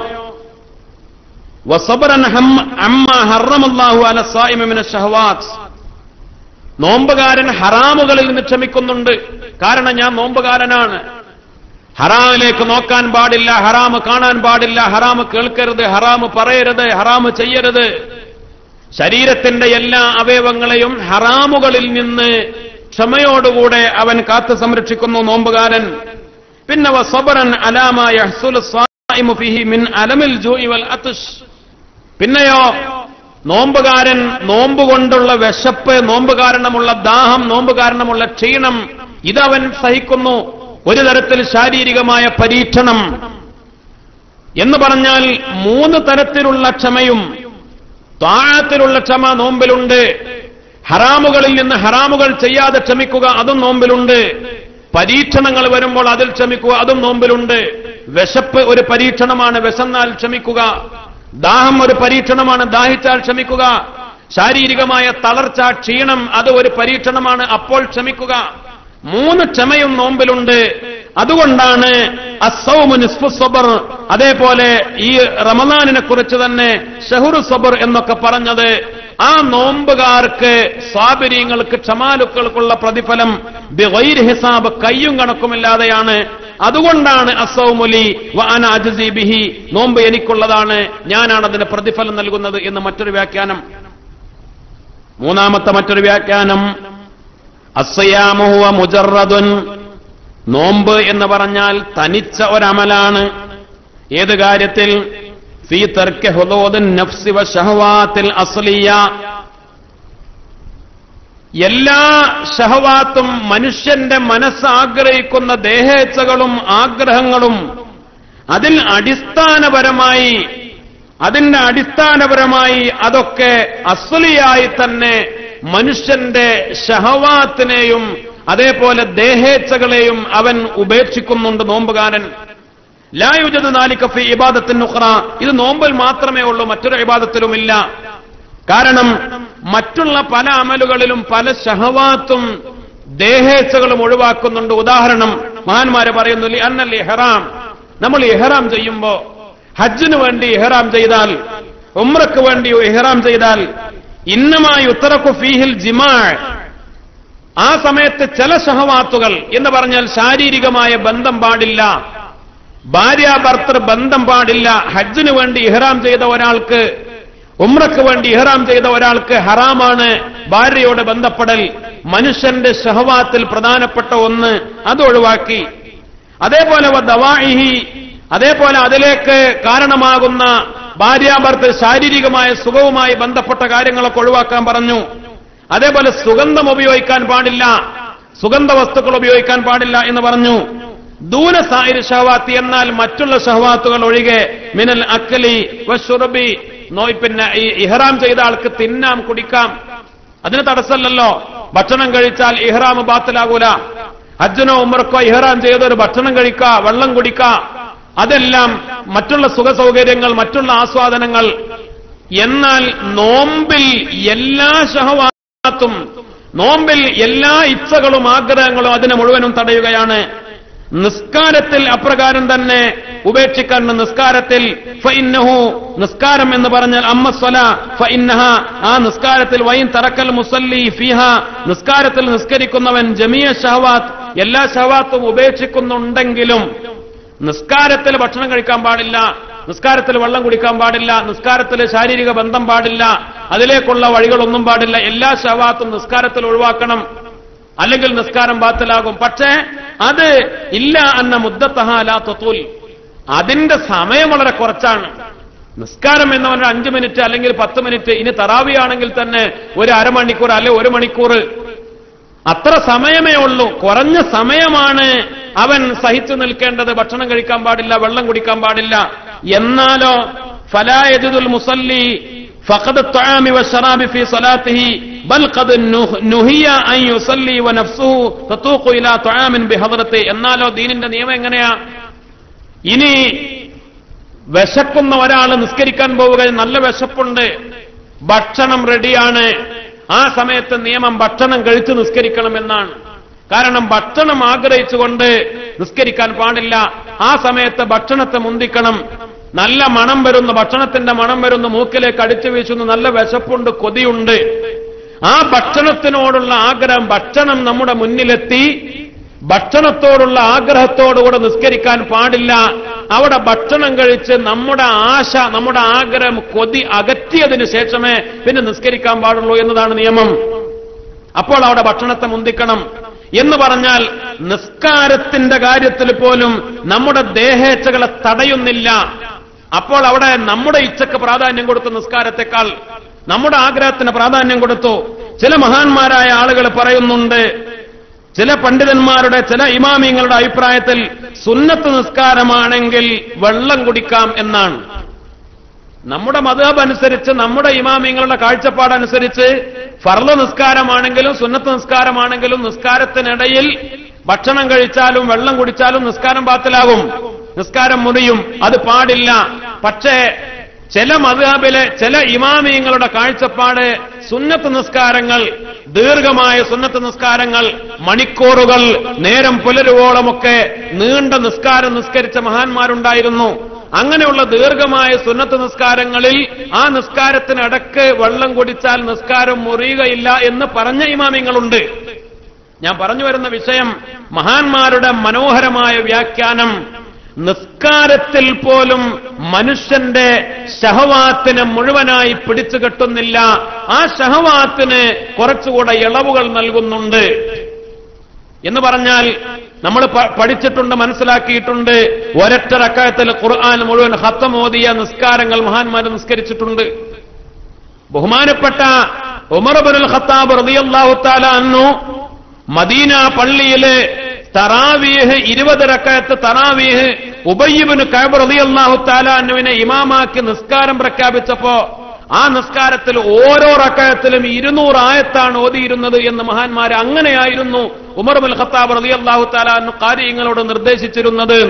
വസബറൻ ഹം- അമ്മ ഹറമല്ലാഹു അല സായിമ മിന ഷഹവാത്ത് നോമ്പുകാരൻ ഹറാമുകളിൽ നിന്ന് ക്ഷമിക്കുന്നുണ്ട് കാരണം ഞാൻ നോമ്പുകാരനാണ് ഹറാമിലേക്ക് നോക്കാൻ പാടില്ല ഹറാമ് കാണാൻ പാടില്ല ഹറാമ് കേൾക്കരുത് ഹറാമ് പറയരുത് ഹറാമ് ചെയ്യരുത് ശരീരത്തിന്റെ എല്ലാ അവയവങ്ങളെയും ഹറാമുകളിൽ നിന്ന് ക്ഷമയോടുകൂടെ അവൻ കാത്തു സംരക്ഷിക്കുന്നു നോമ്പുകാരൻ പിന്നെ വസബറൻ അലാമ യഹ്സുലു സ്വായിമു ഫിഹി മിൻ അലമിൽ ജൂഇ വൽ അത്ഷ് പിന്നെയോ നോമ്പുകാരൻ നോമ്പ് കൊണ്ടുള്ള വിശപ്പ് നോമ്പ് കാരണമുള്ള ദാഹം നോമ്പ് കാരണമുള്ള ക്ഷീണം ഇതവൻ സഹിക്കുന്നു ഒരു തരത്തിൽ ശാരീരികമായ പരീക്ഷണം എന്ന് പറഞ്ഞാൽ മൂന്ന് തരത്തിലുള്ള ക്ഷമയും താഴത്തിലുള്ള ക്ഷമ നോമ്പിലുണ്ട് ഹറാമുകളിൽ നിന്ന് ഹറാമുകൾ ചെയ്യാതെ ക്ഷമിക്കുക അതും നോമ്പിലുണ്ട് പരീക്ഷണങ്ങൾ വരുമ്പോൾ അതിൽ ക്ഷമിക്കുക അതും നോമ്പിലുണ്ട് വിശപ്പ് ഒരു പരീക്ഷണമാണ് വിശന്നാൽ ക്ഷമിക്കുക ദാഹം ഒരു പരീക്ഷണമാണ് ദാഹിച്ചാൽ ക്ഷമിക്കുക ശാരീരികമായ തളർച്ച ക്ഷീണം അത് ഒരു പരീക്ഷണമാണ് അപ്പോൾ ക്ഷമിക്കുക മൂന്ന് ക്ഷമയും നോമ്പിലുണ്ട് അതുകൊണ്ടാണ് അസൗമു നിസ്ഫു സബർ അതേപോലെ ഈ റമദാനിനെ കുറിച്ച് തന്നെ ഷഹുറു സബർ എന്നൊക്കെ പറഞ്ഞത് ആ നോമ്പുകാർക്ക് സ്വാബിര്യങ്ങൾക്ക് ക്ഷമാലുക്കൾക്കുള്ള പ്രതിഫലം ബിഗൈർ ഹിസാബ് കയ്യും കണക്കുമില്ലാതെയാണ് അതുകൊണ്ടാണ് അസൗമുലി വാന അജസി ബിഹി നോമ്പ് എനിക്കുള്ളതാണ് ഞാനാണ് അതിന് പ്രതിഫലം നൽകുന്നത് എന്ന് മറ്റൊരു വ്യാഖ്യാനം മൂന്നാമത്തെ മറ്റൊരു വ്യാഖ്യാനം അസയാമുഹുവ മുജറദുൻ നോമ്പ് എന്ന് പറഞ്ഞാൽ തനിച്ച ഒരമലാണ് ഏത് കാര്യത്തിൽ ഫീ തർക്ക ഹുദൂദിൻ നഫ്സി വ ഷഹവാത്തിൽ അസ്ലിയ എല്ലാ ഷഹവാത്തും മനുഷ്യന്റെ മനസ്സ് ആഗ്രഹിക്കുന്ന ദേഹേച്ഛകളും ആഗ്രഹങ്ങളും അതിൽ അടിസ്ഥാനപരമായി അതിന്റെ അടിസ്ഥാനപരമായി അതൊക്കെ അസ്ലിയായി തന്നെ മനുഷ്യന്റെ ഷഹവാത്തിനെയും അതേപോലെ ദേഹേച്ഛകളെയും അവൻ ഉപേക്ഷിക്കുന്നുണ്ട് നോമ്പുകാരൻ ലായുജത് നാലിക്കഫി ഇബാദത്തിന് ഉഖ്റ ഇത് നോമ്പിൽ മാത്രമേ ഉള്ളൂ മറ്റൊരു ഇബാദത്തിലുമില്ല കാരണം മറ്റുള്ള പല അമലുകളിലും പല ഷഹവാത്തും ദേഹേച്ഛകളും ഒഴിവാക്കുന്നുണ്ട് ഉദാഹരണം മഹാന്മാര് പറയുന്നു ലി അന്നൽ ഇഹ്റാം നമ്മൾ ഇഹ്റാം ചെയ്യുമ്പോ ഹജ്ജിന് വേണ്ടി ഇഹ്റാം ചെയ്താൽ ഉമ്രക്ക് വേണ്ടി ഇഹ്റാം ചെയ്താൽ ഇന്നമായി ഉത്തരക്കു ഫീഹിൽ ജിമാ ആ സമയത്ത് ചില ഷഹവാത്തുകൾ എന്ന് പറഞ്ഞാൽ ശാരീരികമായ ബന്ധം പാടില്ല ഭാര്യ ഭർത്തൃ ബന്ധം പാടില്ല ഹജ്ജിന് വേണ്ടി ഇഹ്റാം ചെയ്ത ഒരാൾക്ക് ഉമ്രക്ക് വേണ്ടി ഇഹ്റാം ചെയ്ത ഒരാൾക്ക് ഹറാമാണ് ഭാര്യയോട് ബന്ധപ്പെടൽ മനുഷ്യന്റെ ഷഹവാത്തിൽ പ്രധാനപ്പെട്ട ഒന്ന് അത് ഒഴിവാക്കി അതേപോലെ ദവാഇഹി അതേപോലെ അതിലേക്ക് കാരണമാകുന്ന ഭാര്യാഭർത്തൃ ശാരീരികമായ സുഖവുമായി ബന്ധപ്പെട്ട കാര്യങ്ങളൊക്കെ ഒഴിവാക്കാൻ പറഞ്ഞു അതേപോലെ സുഗന്ധം ഉപയോഗിക്കാൻ പാടില്ല സുഗന്ധ വസ്തുക്കൾ ഉപയോഗിക്കാൻ പാടില്ല എന്ന് പറഞ്ഞു ദൂന സായിർ ഷഹവാത്തി എന്നാൽ മറ്റുള്ള ഷഹവാത്തുകൾ ഒഴികെ മിനൽ അക്കലി വഷുറബി നോയ് പിന്നെ ഈ ഇഹ്റാം ചെയ്ത ആൾക്ക് തിന്നാം കുടിക്കാം അതിന് തടസ്സമല്ലല്ലോ ഭക്ഷണം കഴിച്ചാൽ ഇഹ്റാം ബാത്തിലാകൂല ഹജ്ജനോ ഉമ്മർക്കോ ഇഹ്റാം ചെയ്തൊരു ഭക്ഷണം കഴിക്ക വെള്ളം കുടിക്ക അതെല്ലാം മറ്റുള്ള സുഖ സൗകര്യങ്ങൾ മറ്റുള്ള ആസ്വാദനങ്ങൾ എന്നാൽ നോമ്പിൽ എല്ലാ ഷഹവാത്തും നോമ്പിൽ എല്ലാ ഇച്ഛകളും ആഗ്രഹങ്ങളും അതിനെ മുഴുവനും തടയുകയാണ് നിസ്കാരത്തിൽ അപ്രകാരം തന്നെ ഉപേക്ഷിക്കാൻ നിസ്കാരത്തിൽ ഫഇന്നഹു നിസ്കാരം എന്ന് പറഞ്ഞാൽ അമ്മ സ്വല ഫഇന്നഹ ആ നിസ്കാരത്തിൽ വൈൻ തറക്കൽ മുസല്ലി ഫിഹ നിസ്കാരത്തിൽ നിസ്കരിക്കുന്നവൻ ജമിയ ഷഹവാത്ത് എല്ലാ ഷഹവാത്തും ഉപേക്ഷിക്കുന്നുണ്ടെങ്കിലും നിസ്കാരത്തിൽ ഭക്ഷണം കഴിക്കാൻ പാടില്ല നിസ്കാരത്തിൽ വെള്ളം കുടിക്കാൻ പാടില്ല നിസ്കാരത്തിൽ ശാരീരിക ബന്ധം പാടില്ല അതിലേക്കുള്ള വഴികളൊന്നും പാടില്ല എല്ലാ ഷവാത്തും നിസ്കാരത്തിൽ ഒഴിവാക്കണം അല്ലെങ്കിൽ നിസ്കാരം ബാത്തിലാകും പക്ഷേ അത് ഇല്ല എന്ന മുദ്ദത്തഹാല തൊത്തുൽ അതിന്റെ സമയം വളരെ കുറച്ചാണ് നിസ്കാരം എന്ന് പറഞ്ഞാൽ അഞ്ച് മിനിറ്റ് അല്ലെങ്കിൽ പത്ത് മിനിറ്റ് ഇനി തറാവിയാണെങ്കിൽ തന്നെ ഒരു അരമണിക്കൂർ അല്ലെ ഒരു മണിക്കൂർ അത്ര സമയമേ ഉള്ളൂ കുറഞ്ഞ സമയമാണ് അവൻ സഹിച്ചു നിൽക്കേണ്ടത് ഭക്ഷണം കഴിക്കാൻ പാടില്ല വെള്ളം കുടിക്കാൻ പാടില്ല എന്നാലോ ഫലായജുൽ മുസല്ലി فقد الطعام والشراب في صلاته بل قد نهي أن يصلي ونفسه تطوق إلى طعام بحضرته എന്നാലോ ദീനിന്റെ നിയമം എങ്ങനെയാ ഇനി വിശക്കുന്ന ഒരാൾ നിസ്കരിക്കാൻ പോവുക നല്ല വിശപ്പുണ്ട് ഭക്ഷണം റെഡിയാണ് ആ സമയത്ത് നിയമം ഭക്ഷണം കഴിച്ച് നിസ്കരിക്കണമെന്നാണ് കാരണം ഭക്ഷണം ആഗ്രഹിച്ചുകൊണ്ട് നിസ്കരിക്കാൻ പാടില്ല ആ സമയത്ത് ഭക്ഷണത്തെ മുന്തിക്കണം നല്ല മണം വരുന്നു ഭക്ഷണത്തിന്റെ മണം വരുന്നു മൂക്കിലേക്ക് അടിച്ചു വീശുന്നു നല്ല വിശപ്പുണ്ട് കൊതിയുണ്ട് ആ ഭക്ഷണത്തിനോടുള്ള ആഗ്രഹം ഭക്ഷണം നമ്മുടെ മുന്നിലെത്തി ഭക്ഷണത്തോടുള്ള ആഗ്രഹത്തോടുകൂടെ നിസ്കരിക്കാൻ പാടില്ല അവിടെ ഭക്ഷണം കഴിച്ച് നമ്മുടെ ആശ നമ്മുടെ ആഗ്രഹം കൊതി അകറ്റിയതിനു ശേഷമേ പിന്നെ നിസ്കരിക്കാൻ പാടുള്ളൂ എന്നതാണ് നിയമം അപ്പോൾ അവിടെ ഭക്ഷണത്തെ മുന്തിക്കണം എന്ന് പറഞ്ഞാൽ നിസ്കാരത്തിന്റെ കാര്യത്തിൽ പോലും നമ്മുടെ ദേഹേച്ഛകളെ തടയുന്നില്ല അപ്പോൾ അവിടെ നമ്മുടെ ഇച്ഛക്ക് പ്രാധാന്യം കൊടുത്തു നിസ്കാരത്തെക്കാൾ നമ്മുടെ ആഗ്രഹത്തിന് പ്രാധാന്യം കൊടുത്തു ചില മഹാന്മാരായ ആളുകൾ പറയുന്നുണ്ട് ചില പണ്ഡിതന്മാരുടെ ചില ഇമാമിങ്ങളുടെ അഭിപ്രായത്തിൽ സുന്നത്ത് നിസ്കാരമാണെങ്കിൽ വെള്ളം കുടിക്കാം എന്നാണ് നമ്മുടെ മതബ് അനുസരിച്ച് നമ്മുടെ ഇമാമിങ്ങളുടെ കാഴ്ചപ്പാടനുസരിച്ച് ഫർള നിസ്കാരമാണെങ്കിലും സുന്നത്ത് നിസ്കാരമാണെങ്കിലും നിസ്കാരത്തിനിടയിൽ ഭക്ഷണം കഴിച്ചാലും വെള്ളം കുടിച്ചാലും നിസ്കാരം പാത്തിലാകും നിസ്കാരം മുറിയും അത് പാടില്ല പക്ഷേ ചില മധുഹബിലെ ചില ഇമാമിയങ്ങളുടെ കാഴ്ചപ്പാട് സുന്നത്ത് നിസ്കാരങ്ങൾ ദീർഘമായ സുന്നത്ത് നിസ്കാരങ്ങൾ മണിക്കൂറുകൾ നേരം പുലരുവോളമൊക്കെ നീണ്ട നിസ്കാരം നിസ്കരിച്ച മഹാന്മാരുണ്ടായിരുന്നു അങ്ങനെയുള്ള ദീർഘമായ സുന്നത്ത് നിസ്കാരങ്ങളിൽ ആ നിസ്കാരത്തിനടക്ക് വെള്ളം കുടിച്ചാൽ നിസ്കാരം മുറിയുകയില്ല എന്ന് പറഞ്ഞ ഇമാമിങ്ങളുണ്ട് ഞാൻ പറഞ്ഞു വരുന്ന വിഷയം മഹാന്മാരുടെ മനോഹരമായ വ്യാഖ്യാനം നിസ്കാരത്തിൽ പോലും മനുഷ്യന്റെ ശഹവാത്തിന് മുഴുവനായി പിടിച്ചു കെട്ടുന്നില്ല ആ ശഹവാത്തിന് കുറച്ചുകൂടെ ഇളവുകൾ നൽകുന്നുണ്ട് എന്ന് പറഞ്ഞാൽ നമ്മൾ പ- പഠിച്ചിട്ടുണ്ട് മനസ്സിലാക്കിയിട്ടുണ്ട് ഒരൊറ്റ റക്കായത്തിൽ ഖുർആൻ മുഴുവൻ ഹത്തമോദിയ നിസ്കാരങ്ങൾ മഹാന്മാർ നിസ്കരിച്ചിട്ടുണ്ട് ബഹുമാനപ്പെട്ട ഉമർബുൽ ഖത്താബ് റളിയല്ലാഹു തആല അന്നു മദീന പള്ളിയിലെ തറാവീഹ് ഇരുപത് റക്കായത്ത് തറാവീഹ് ഉബയ്യബിന് കഅബ് റളിയല്ലാഹു തആല അന്നുവിനെ ഇമാമാക്കി നിസ്കാരം പ്രഖ്യാപിച്ചപ്പോ ആ നിസ്കാരത്തിൽ ഓരോ റക്കായത്തിലും ഇരുന്നൂറ് ആയത്താണ് ഓതിയിരുന്നത് എന്ന് മഹാന്മാരെ അങ്ങനെയായിരുന്നു ഉമർബുൽ ഖത്താബ് റളിയല്ലാഹു തആല അന്നു കാര്യങ്ങളോട് നിർദ്ദേശിച്ചിരുന്നത്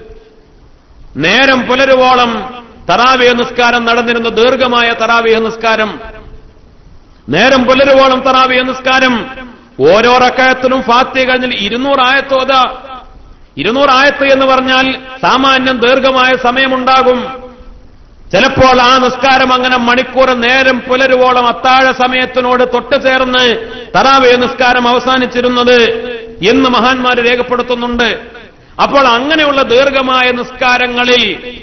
നേരം പുലരുവോളം തറാവിയ നിസ്കാരം നടന്നിരുന്ന ദീർഘമായ തറാവിയ നിസ്കാരം നേരം പുലരുവോളം തറാവിയ നിസ്കാരം ഓരോ റക്കായത്തിലും ഫാത്തി കഴിഞ്ഞാൽ ഇരുന്നൂറ് ആയത്തോത ഇരുന്നൂറ് ആയത്ത് എന്ന് പറഞ്ഞാൽ സാമാന്യം ദീർഘമായ സമയമുണ്ടാകും ചിലപ്പോൾ ആ നിസ്കാരം അങ്ങനെ മണിക്കൂർ നേരം പുലരുവോളം അത്താഴ സമയത്തിനോട് തൊട്ടു ചേർന്ന് തറാവേ നിസ്കാരം അവസാനിച്ചിരുന്നത് എന്ന് മഹാന്മാർ രേഖപ്പെടുത്തുന്നുണ്ട് അപ്പോൾ അങ്ങനെയുള്ള ദീർഘമായ നിസ്കാരങ്ങളിൽ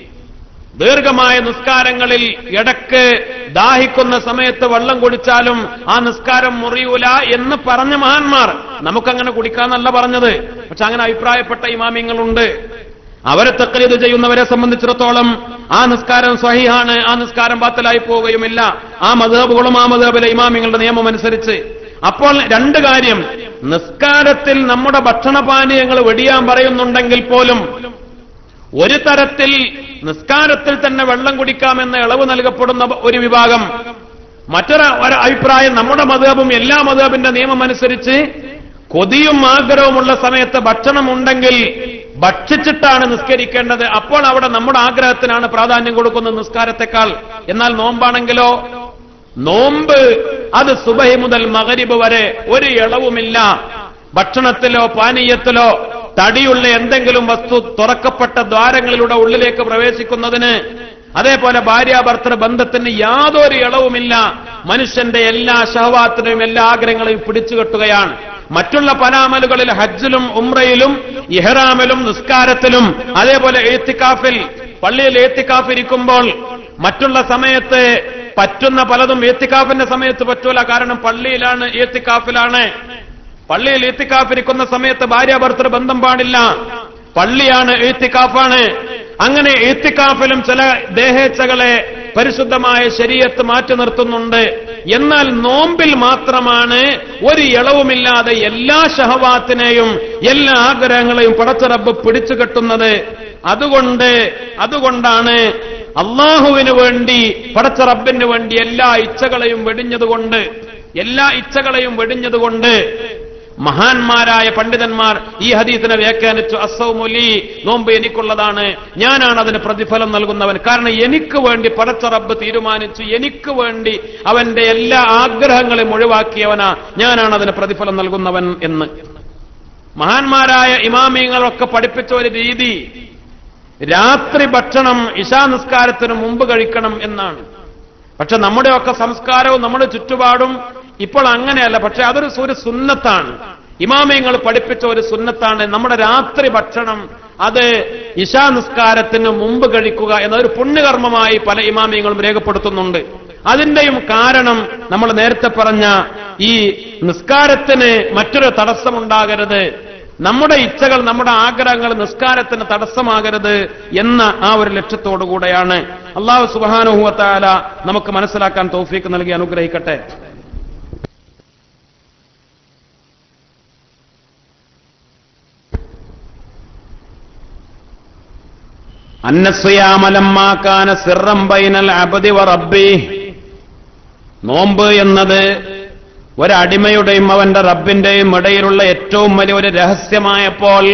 ദീർഘമായ നിസ്കാരങ്ങളിൽ ഇടക്ക് ദാഹിക്കുന്ന സമയത്ത് വെള്ളം കുടിച്ചാലും ആ നിസ്കാരം മുറിയൂല എന്ന് പറഞ്ഞ മഹാന്മാർ നമുക്കങ്ങനെ കുടിക്കാന്നല്ല പറഞ്ഞത് പക്ഷെ അങ്ങനെ അഭിപ്രായപ്പെട്ട ഇമാമിങ്ങളുണ്ട് അവരെ തക്കലീത് ചെയ്യുന്നവരെ സംബന്ധിച്ചിടത്തോളം ആ നിസ്കാരം സ്വഹിയാണ് ആ നിസ്കാരം ബാത്തലായി പോവുകയുമില്ല ആ മതേബുകളും ആ മതേബിലെ ഇമാമിങ്ങളുടെ നിയമം അനുസരിച്ച് അപ്പോൾ രണ്ട് കാര്യം നിസ്കാരത്തിൽ നമ്മുടെ ഭക്ഷണപാനീയങ്ങൾ വെടിയാൻ പറയുന്നുണ്ടെങ്കിൽ പോലും ഒരു തരത്തിൽ നിസ്കാരത്തിൽ തന്നെ വെള്ളം കുടിക്കാമെന്ന് ഇളവ് നൽകപ്പെടുന്ന ഒരു വിഭാഗം മറ്റൊരു ഒരു അഭിപ്രായം നമ്മുടെ മതബും എല്ലാ മതബിന്റെ നിയമം അനുസരിച്ച് കൊതിയും ആഗ്രഹവുമുള്ള സമയത്ത് ഭക്ഷണം ഉണ്ടെങ്കിൽ ഭക്ഷിച്ചിട്ടാണ് നിസ്കരിക്കേണ്ടത് അപ്പോൾ അവിടെ നമ്മുടെ ആഗ്രഹത്തിനാണ് പ്രാധാന്യം കൊടുക്കുന്നത് നിസ്കാരത്തെക്കാൾ എന്നാൽ നോമ്പാണെങ്കിലോ നോമ്പ് അത് സുബഹി മുതൽ മകരിബ് വരെ ഒരു ഇളവുമില്ല ഭക്ഷണത്തിലോ പാനീയത്തിലോ തടിയുള്ള എന്തെങ്കിലും വസ്തു തുറക്കപ്പെട്ട ദ്വാരങ്ങളിലൂടെ ഉള്ളിലേക്ക് പ്രവേശിക്കുന്നതിന് അതേപോലെ ഭാര്യാഭർത്തൃ ബന്ധത്തിന് യാതൊരു ഇളവുമില്ല മനുഷ്യന്റെ എല്ലാ ശഹവാത്തിനും എല്ലാ ആഗ്രഹങ്ങളെയും പിടിച്ചുകെട്ടുകയാണ് മറ്റുള്ള പല അമലുകളിൽ ഹജ്ജിലും ഉംറയിലും ഇഹ്റാമിലും നിസ്കാരത്തിലും അതേപോലെ ഏത്തിക്കാഫിൽ പള്ളിയിൽ ഏത്തിക്കാഫ് ഇരിക്കുമ്പോൾ മറ്റുള്ള സമയത്ത് പറ്റുന്ന പലതും ഏത്തിക്കാഫിന്റെ സമയത്ത് പറ്റൂല കാരണം പള്ളിയിലാണ് ഏത്തിക്കാഫിലാണ് പള്ളിയിൽ ഏത്തിക്കാഫിരിക്കുന്ന സമയത്ത് ഭാര്യ ഭർത്തൃ ബന്ധം പാടില്ല പള്ളിയാണ് ഏത്തിക്കാഫാണ് അങ്ങനെ ഏത്തിക്കാഫിലും ചില ദേഹേച്ഛകളെ പരിശുദ്ധമായ ശരീരത്ത് മാറ്റി നിർത്തുന്നുണ്ട് എന്നാൽ നോമ്പിൽ മാത്രമാണ് ഒരു ഇളവുമില്ലാതെ എല്ലാ ഷഹവാത്തിനെയും എല്ലാ ആഗ്രഹങ്ങളെയും പടച്ചറബ് പിടിച്ചു കെട്ടുന്നത് അതുകൊണ്ട് അതുകൊണ്ടാണ് അള്ളാഹുവിന് വേണ്ടി പടച്ച റബ്ബിന് വേണ്ടി എല്ലാ ഇച്ഛകളെയും വെടിഞ്ഞതുകൊണ്ട് എല്ലാ ഇച്ഛകളെയും വെടിഞ്ഞതുകൊണ്ട് മഹാന്മാരായ പണ്ഡിതന്മാർ ഈ ഹദീസിനെ വ്യാഖ്യാനിച്ചു അസൗമുലി നോമ്പ് എനിക്കുള്ളതാണ് ഞാനാണ് അതിന് പ്രതിഫലം നൽകുന്നവൻ കാരണം എനിക്ക് വേണ്ടി പടച്ച റബ്ബ് തീരുമാനിച്ചു എനിക്ക് വേണ്ടി അവന്റെ എല്ലാ ആഗ്രഹങ്ങളെയും ഒഴിവാക്കിയവനാ ഞാനാണ് അതിന് പ്രതിഫലം നൽകുന്നവൻ എന്ന് മഹാന്മാരായ ഇമാമിങ്ങളൊക്കെ പഠിപ്പിച്ച ഒരു രീതി രാത്രി ഭക്ഷണം ഇശാ നിസ്കാരത്തിന് മുമ്പ് കഴിക്കണം എന്നാണ് പക്ഷെ നമ്മുടെയൊക്കെ സംസ്കാരവും നമ്മുടെ ചുറ്റുപാടും ഇപ്പോൾ അങ്ങനെയല്ല പക്ഷെ അതൊരു ഒരു സുന്നത്താണ് ഇമാമയങ്ങൾ പഠിപ്പിച്ച ഒരു സുന്നത്താണ് നമ്മുടെ രാത്രി ഭക്ഷണം അത് ഇശാ നിസ്കാരത്തിന് മുമ്പ് കഴിക്കുക എന്നതൊരു പുണ്യകർമ്മമായി പല ഇമാമയങ്ങളും രേഖപ്പെടുത്തുന്നുണ്ട് അതിന്റെയും കാരണം നമ്മൾ നേരത്തെ പറഞ്ഞ ഈ നിസ്കാരത്തിന് മറ്റൊരു തടസ്സമുണ്ടാകരുത് നമ്മുടെ ഇച്ഛകൾ നമ്മുടെ ആഗ്രഹങ്ങൾ നിസ്കാരത്തിന് തടസ്സമാകരുത് എന്ന ആ ഒരു ലക്ഷ്യത്തോടു കൂടെയാണ് അള്ളാഹു സുബാനുഹുവത്താല നമുക്ക് മനസ്സിലാക്കാൻ തൗഫീക്ക് നൽകി അനുഗ്രഹിക്കട്ടെ അന്നസ്വയാമലമ്മാക്കാന സിറം ബൈനൽ അബദി വ റബ്ബി നോമ്പ് എന്നത് ഒരടിമയുടെയും അവന്റെ റബ്ബിന്റെയും ഇടയിലുള്ള ഏറ്റവും വലിയ ഒരു രഹസ്യമായപ്പോൾ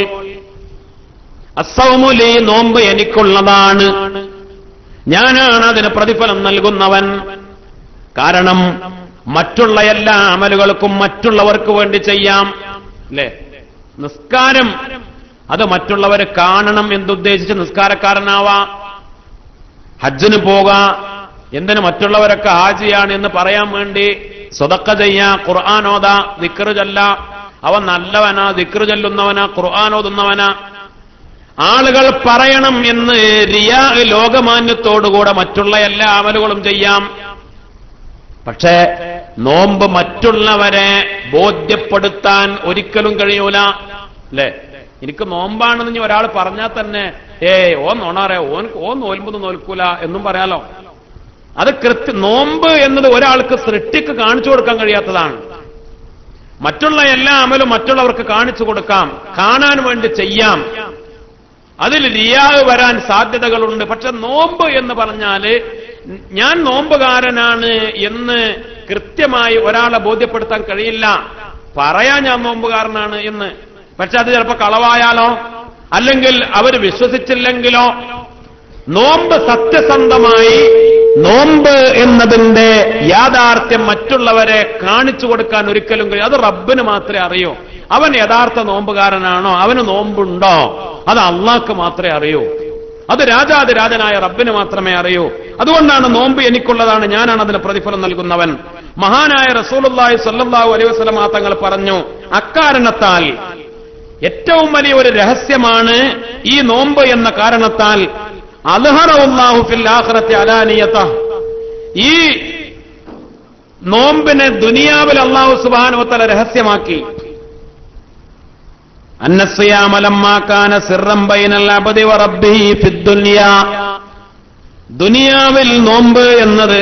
അസൗമുലി നോമ്പ് എനിക്കുള്ളതാണ് ഞാനാണ് അതിന് പ്രതിഫലം നൽകുന്നവൻ കാരണം മറ്റുള്ള എല്ലാ അമലുകൾക്കും മറ്റുള്ളവർക്ക് വേണ്ടി ചെയ്യാം അല്ലേ നിസ്കാരം അത് മറ്റുള്ളവർ കാണണം എന്തുദ്ദേശിച്ച് നിസ്കാരക്കാരനാവാം ഹജ്ജിന് പോകാം എന്തിന് മറ്റുള്ളവരൊക്കെ ഹാജിയാണ് എന്ന് പറയാൻ വേണ്ടി സ്വതക്ക ചെയ്യാ ഖുർആാനോദ ദിക്റ് ചൊല്ല അവൻ നല്ലവനാ ദിക്റ് ചൊല്ലുന്നവനാ ഖുർആാനോതുന്നവനാ ആളുകൾ പറയണം എന്ന് റിയാ ലോകമാന്യത്തോടുകൂടെ മറ്റുള്ള എല്ലാ അമലുകളും ചെയ്യാം പക്ഷേ നോമ്പ് മറ്റുള്ളവരെ ബോധ്യപ്പെടുത്താൻ ഒരിക്കലും കഴിയൂല അല്ലേ എനിക്ക് നോമ്പാണെന്ന് ഇനി ഒരാൾ പറഞ്ഞാൽ തന്നെ ഏ ഓ നോണാറേ ഓൻ ഓ നോൽമ്പൊന്നും നോൽക്കൂല എന്നും പറയാലോ അത് കൃത്യ നോമ്പ് എന്നത് ഒരാൾക്ക് സൃഷ്ടിക്ക് കാണിച്ചു കൊടുക്കാൻ കഴിയാത്തതാണ് മറ്റുള്ള എല്ലാ അമലും മറ്റുള്ളവർക്ക് കാണിച്ചു കൊടുക്കാം കാണാൻ വേണ്ടി ചെയ്യാം അതിൽ റിയാവ് വരാൻ സാധ്യതകളുണ്ട് പക്ഷെ നോമ്പ് എന്ന് പറഞ്ഞാല് ഞാൻ നോമ്പുകാരനാണ് എന്ന് കൃത്യമായി ഒരാളെ ബോധ്യപ്പെടുത്താൻ കഴിയില്ല പറയാൻ ഞാൻ നോമ്പുകാരനാണ് എന്ന് പക്ഷെ അത് ചിലപ്പോ കളവായാലോ അല്ലെങ്കിൽ അവർ വിശ്വസിച്ചില്ലെങ്കിലോ നോമ്പ് സത്യസന്ധമായി നോമ്പ് എന്നതിന്റെ യാഥാർത്ഥ്യം മറ്റുള്ളവരെ കാണിച്ചു കൊടുക്കാൻ ഒരിക്കലും കഴിയും അത് റബ്ബിന് മാത്രമേ അറിയൂ അവൻ യഥാർത്ഥ നോമ്പുകാരനാണോ അവന് നോമ്പുണ്ടോ അത് അള്ളാഹ്ക്ക് മാത്രമേ അറിയൂ അത് രാജാതിരാജനായ റബ്ബിന് മാത്രമേ അറിയൂ അതുകൊണ്ടാണ് നോമ്പ് എനിക്കുള്ളതാണ് ഞാനാണ് അതിന് പ്രതിഫലം നൽകുന്നവൻ മഹാനായ റസൂലുള്ളാഹി സ്വല്ലല്ലാഹു അലൈഹി വസല്ലം തങ്ങൾ പറഞ്ഞു അക്കാരണത്താൽ ഏറ്റവും വലിയ ഒരു രഹസ്യമാണ് ഈ നോമ്പ് എന്ന കാരണത്താൽ അൽഹറഹു ഫിൽ ആഖിറത്തി അലാനിയത ഈ നോമ്പിനെ ദുനിയാവിൽ അള്ളാഹു സുബ്ഹാനഹു വതആല രഹസ്യമാക്കി അന്നസ്യാമലമ്മാക്കാന സിറം ബൈനൽ അബദി വ റബ്ബിഹി ഫിദ് ദുനിയ ദുനിയാവിൽ നോമ്പ് എന്നത്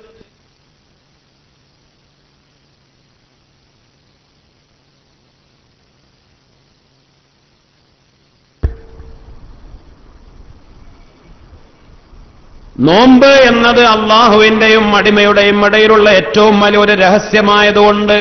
നോമ്പ് എന്നത് അള്ളാഹുവിന്റെയും അടിമയുടെയും ഇടയിലുള്ള ഏറ്റവും വലിയ ഒരു രഹസ്യമായതുകൊണ്ട്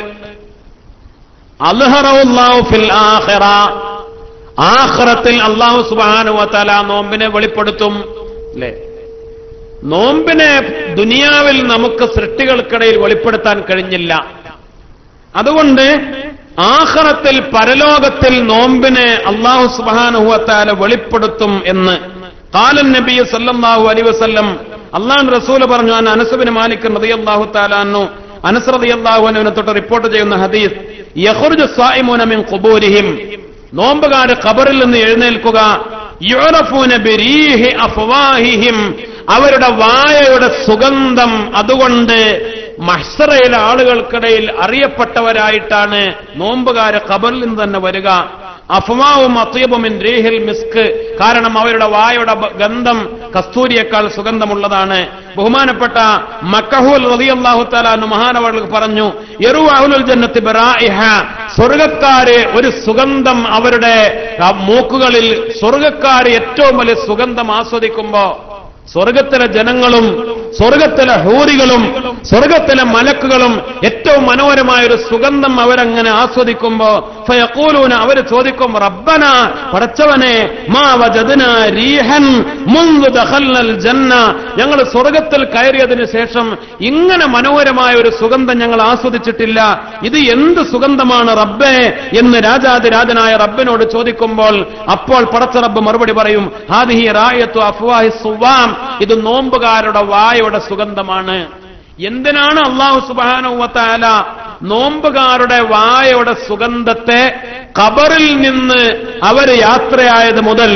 അൽഹറു ഫിൽ ആഖിറ ആഖിറത്തിൽ അള്ളാഹു സുബ്ഹാനഹു വതആല നോമ്പിനെ വെളിപ്പെടുത്തും അല്ലേ നോമ്പിനെ ദുനിയാവിൽ നമുക്ക് സൃഷ്ടികൾക്കിടയിൽ വെളിപ്പെടുത്താൻ കഴിഞ്ഞില്ല അതുകൊണ്ട് ആഖിറത്തിൽ പരലോകത്തിൽ നോമ്പിനെ അള്ളാഹു സുബ്ഹാനഹു വതആല വെളിപ്പെടുത്തും എന്ന് കാലൻ നബി സല്ലല്ലാഹു അലൈഹി വസല്ലം അള്ളാഹു റസൂൽ പറഞ്ഞു അൻ അനസുബിന് മാലിക് റളിയല്ലാഹു തആല അൻഹു അനസ് റളിയല്ലാഹു അൻഹുവിനെ തൊട്ട് റിപ്പോർട്ട് ചെയ്യുന്ന ഹദീസ് യഖ്റുജു സായിമൂന മിൻ ഖുബൂരിഹിം നോമ്പുകാര് ഖബറിൽ നിന്ന് എഴുന്നേൽക്കുക യുറഫൂന ബിരീഹി അഫ്വാഹിഹിം അവരുടെ വായയുടെ സുഗന്ധം അതുകൊണ്ട് മഹ്സറയിലെ ആളുകൾക്കിടയിൽ അറിയപ്പെട്ടവരായിട്ടാണ് നോമ്പുകാര് ഖബറിൽ നിന്ന് തന്നെ വരിക അഫ്മാവും അത്യബുമിൻ റീഹിൽ മിസ്ക് കാരണം അവരുടെ വായുടെ ബ- ഗന്ധം കസ്തൂരിയേക്കാൾ സുഗന്ധമുള്ളതാണ് ബഹുമാനപ്പെട്ട മക്കഹുൽ റളിയല്ലാഹു തആല മഹാനവർക്ക് പറഞ്ഞു യറുഅഹുൽ ജന്നത്തി ബറായിഹ സ്വർഗക്കാര് ഒരു സുഗന്ധം അവരുടെ ആ, മൂക്കുകളിൽ സ്വർഗക്കാര് ഏറ്റവും വലിയ സുഗന്ധം ആസ്വദിക്കുമ്പോ സ്വർഗത്തിലെ ജനങ്ങളും സ്വർഗത്തിലെ ഹൂരികളും സ്വർഗത്തിലെ മലക്കുകളും ഏറ്റവും മനോഹരമായ ഒരു സുഗന്ധം അവരങ്ങനെ ആസ്വദിക്കുമ്പോ ഫയഖൂലൂന അവര് ചോദിക്കും റബ്ബന പടച്ചവനെ മാ വജദ്ന റീഹൻ മുൻദു ദഖൽനൽ ജന്ന ഞങ്ങൾ സ്വർഗത്തിൽ കയറിയതിനു ശേഷം ഇങ്ങനെ മനോഹരമായ ഒരു സുഗന്ധം ഞങ്ങൾ ആസ്വദിച്ചിട്ടില്ല ഇത് എന്ത് സുഗന്ധമാണ് റബ്ബേ എന്ന് രാജാതിരാജനായ റബ്ബിനോട് ചോദിക്കുമ്പോൾ അപ്പോൾ പടച്ച റബ്ബ് മറുപടി പറയും ഹാദിഹി റായത്തു അഫ്വാഹി സുവാം ഇത് നോമ്പുകാരുടെ വായുടെ സുഗന്ധമാണ് എന്തിനാണ് അള്ളാഹു സുബാനുവത്താല നോമ്പുകാരുടെ വായയുടെ സുഗന്ധത്തെ ഖബറിൽ നിന്ന് അവര് യാത്രയായത് മുതൽ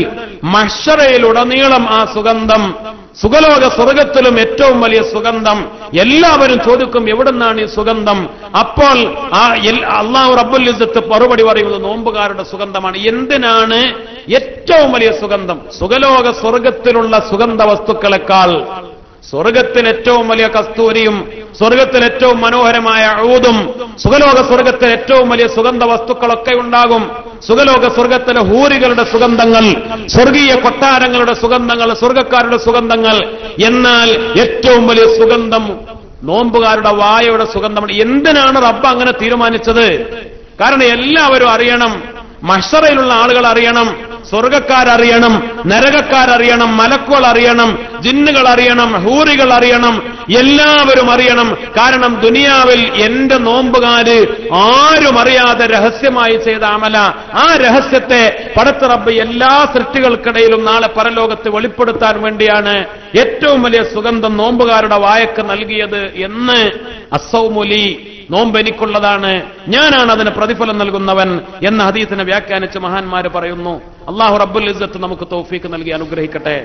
മഷറയിലുടനീളം ആ സുഗന്ധം സുഖലോക സ്വർഗത്തിലും ഏറ്റവും വലിയ സുഗന്ധം എല്ലാവരും ചോദിക്കും എവിടുന്നാണ് ഈ സുഗന്ധം അപ്പോൾ ആ എൽ- അള്ളാഹു റബ്ബുൽ ഇസ്സത്ത് മറുപടി പറയുന്നത് നോമ്പുകാരുടെ സുഗന്ധമാണ് എന്തിനാണ് ഏറ്റവും വലിയ സുഗന്ധം സുഖലോക സ്വർഗത്തിലുള്ള സുഗന്ധ വസ്തുക്കളെക്കാൾ സ്വർഗത്തിൽ ഏറ്റവും വലിയ കസ്തൂരിയും സ്വർഗത്തിൽ ഏറ്റവും മനോഹരമായ ഊതും സുഖലോക സ്വർഗത്തിൽ ഏറ്റവും വലിയ സുഗന്ധ വസ്തുക്കളൊക്കെ ഉണ്ടാകും സുഖലോക സ്വർഗത്തിലെ ഹൂരികളുടെ സുഗന്ധങ്ങൾ സ്വർഗീയ കൊട്ടാരങ്ങളുടെ സുഗന്ധങ്ങൾ സ്വർഗക്കാരുടെ സുഗന്ധങ്ങൾ എന്നാൽ ഏറ്റവും വലിയ സുഗന്ധം നോമ്പുകാരുടെ വായയുടെ സുഗന്ധമാണ് എന്തിനാണ് റബ്ബ് അങ്ങനെ തീരുമാനിച്ചത് കാരണം എല്ലാവരും അറിയണം മഷറയിലുള്ള ആളുകൾ അറിയണം സ്വർഗക്കാരറിയണം നരകക്കാരറിയണം മലക്കുകൾ അറിയണം ജിന്നുകൾ അറിയണം ഹൂറികൾ അറിയണം എല്ലാവരും അറിയണം കാരണം ദുനിയാവിൽ എന്റെ നോമ്പുകാര് ആരും അറിയാതെ രഹസ്യമായി ചെയ്ത അമല ആ രഹസ്യത്തെ പടത്തറബ് എല്ലാ സൃഷ്ടികൾക്കിടയിലും നാളെ പരലോകത്ത് വെളിപ്പെടുത്താൻ വേണ്ടിയാണ് ഏറ്റവും വലിയ സുഗന്ധം നോമ്പുകാരുടെ വായക്ക് നൽകിയത് എന്ന് അസൗമുലി നോമ്പ് എനിക്കുള്ളതാണ് ഞാനാണ് അതിന് പ്രതിഫലം നൽകുന്നവൻ എന്ന ഹദീസിനെ വ്യാഖ്യാനിച്ച് മഹാന്മാര് പറയുന്നു അള്ളാഹു റബ്ബുൽ ഇസ്സത്ത് നമുക്ക് തൗഫീക്ക് നൽകി അനുഗ്രഹിക്കട്ടെ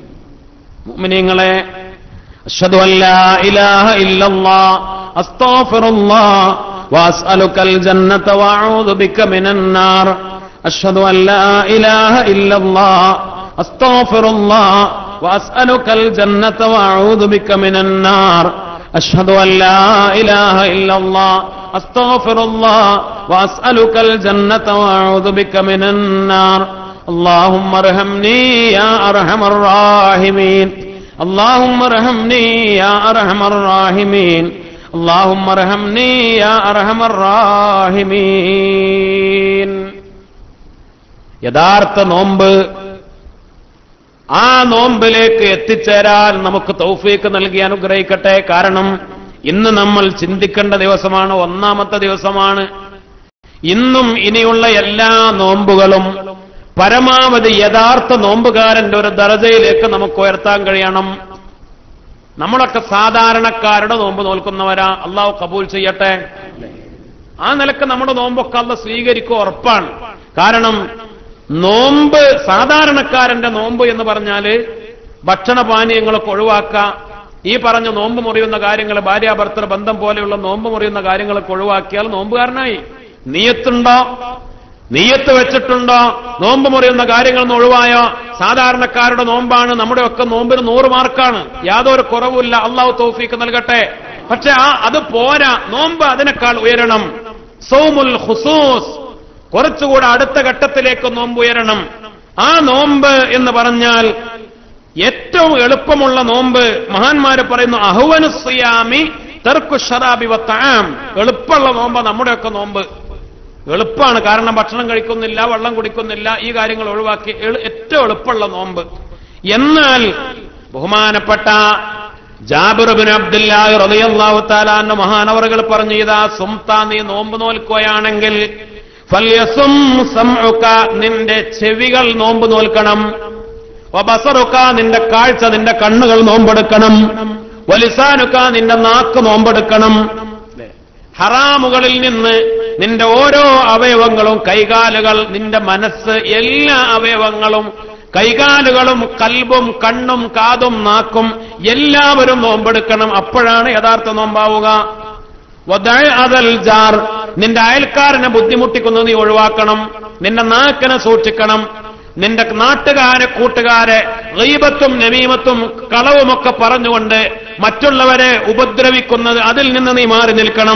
മുഅ്മിനീങ്ങളെ അഷ്ഹദു അൻ ലാ ഇലാഹ ഇല്ലല്ലാഹ് അസ്തഗ്ഫിറുല്ലാഹ് വഅസ്അലുക്കൽ ജന്നത വഅഊദു ബിക മിനൻ നാർ അഷ്ഹദു അൻ ലാ ഇലാഹ ഇല്ലല്ലാഹ് അസ്തഗ്ഫിറുല്ലാഹ് വഅസ്അലുക്കൽ ജന്നത വഅഊദു ബിക മിനൻ നാർ أشهد أن لا إله إلا الله أستغفر الله وأسألك الجنة وأعوذ بك من النار اللهم ارحمني يا أرحم الراحمين اللهم ارحمني يا أرحم الراحمين اللهم ارحمني يا أرحم الراحمين യഥാർത്ഥ നോമ്പ് ആ നോമ്പിലേക്ക് എത്തിച്ചേരാൻ നമുക്ക് തൗഫീക്ക് നൽകി അനുഗ്രഹിക്കട്ടെ കാരണം ഇന്ന് നമ്മൾ ചിന്തിക്കേണ്ട ദിവസമാണ് ഒന്നാമത്തെ ദിവസമാണ് ഇന്നും ഇനിയുള്ള എല്ലാ നോമ്പുകളും പരമാവധി യഥാർത്ഥ നോമ്പുകാരന്റെ ഒരു ദർജയിലേക്ക് നമുക്ക് ഉയർത്താൻ കഴിയണം നമ്മളൊക്കെ സാധാരണക്കാരുടെ നോമ്പ് നോൽക്കുന്നവരാ അള്ളാഹു കബൂൽ ചെയ്യട്ടെ ആ നിലക്ക് നമ്മുടെ നോമ്പൊക്കെ അല്ല സ്വീകരിക്കുക ഉറപ്പാണ് കാരണം നോമ്പ് സാധാരണക്കാരന്റെ നോമ്പ് എന്ന് പറഞ്ഞാല് ഭക്ഷണപാനീയങ്ങളൊക്കെ ഒഴിവാക്കുക ഈ പറഞ്ഞ നോമ്പ് മുറിയുന്ന കാര്യങ്ങൾ ഭാര്യാഭർത്തൃ ബന്ധം പോലെയുള്ള നോമ്പ് മുറിയുന്ന കാര്യങ്ങളൊക്കെ ഒഴിവാക്കിയാൽ നോമ്പുകാരനായി നീയത്തുണ്ടോ നീയത്ത് വെച്ചിട്ടുണ്ടോ നോമ്പ് മുറിയുന്ന കാര്യങ്ങളൊന്നും ഒഴിവായോ സാധാരണക്കാരുടെ നോമ്പാണ് നമ്മുടെ ഒക്കെ നോമ്പിന് നൂറ് മാർക്കാണ് യാതൊരു കുറവുമില്ല അള്ളാഹു തൗഫീക്ക് നൽകട്ടെ പക്ഷെ ആ അത് പോരാ നോമ്പ് അതിനേക്കാൾ ഉയരണം സൗമുൽ ഹുസൂസ് കുറച്ചുകൂടെ അടുത്ത ഘട്ടത്തിലേക്ക് നോമ്പ് ഉയരണം ആ നോമ്പ് എന്ന് പറഞ്ഞാൽ ഏറ്റവും എളുപ്പമുള്ള നോമ്പ് മഹാന്മാര് പറയുന്നു അഹുവനു സിയാമി തെർക്കു ഷറാബി വത്താം എളുപ്പമുള്ള നോമ്പ് നമ്മുടെയൊക്കെ നോമ്പ് എളുപ്പമാണ് കാരണം ഭക്ഷണം കഴിക്കുന്നില്ല വെള്ളം കുടിക്കുന്നില്ല ഈ കാര്യങ്ങൾ ഒഴിവാക്കി എളു- ഏറ്റവും എളുപ്പമുള്ള നോമ്പ് എന്നാൽ ബഹുമാനപ്പെട്ട ജാബിറുബിൻ അബ്ദുല്ലാഹി റളിയല്ലാഹു തആലാന്റെ മഹാനവറുകൾ പറഞ്ഞു ഇതാ സുംതാ നീ നോമ്പ് നോൽക്കുകയാണെങ്കിൽ ഫല്യസും സംഉക നിന്റെ ചെവികൾ നോമ്പ് നോൽക്കണം വബസറുക നിന്റെ കാഴ്ച നിന്റെ കണ്ണുകൾ നോമ്പെടുക്കണം വലിസാനുക നിന്റെ നാക്ക് നോമ്പെടുക്കണം ഹറാമുകളിൽ നിന്ന് നിന്റെ ഓരോ അവയവങ്ങളും കൈകാലുകൾ നിന്റെ മനസ്സ് എല്ലാ അവയവങ്ങളും കൈകാലുകളും കൽബും കണ്ണും കാതും നാക്കും എല്ലാവരും നോമ്പെടുക്കണം അപ്പോഴാണ് യഥാർത്ഥ നോമ്പാവുക വദഅ അതൽ ജാർ നിന്റെ അയൽക്കാരനെ ബുദ്ധിമുട്ടിക്കുന്നത് നീ ഒഴിവാക്കണം നിന്റെ നാക്കിനെ സൂക്ഷിക്കണം നിന്റെ നാട്ടുകാരെ കൂട്ടുകാരെ ഗീബത്തും നമീമത്തും കളവുമൊക്കെ പറഞ്ഞുകൊണ്ട് മറ്റുള്ളവരെ ഉപദ്രവിക്കുന്നത് അതിൽ നിന്ന് നീ മാറി നിൽക്കണം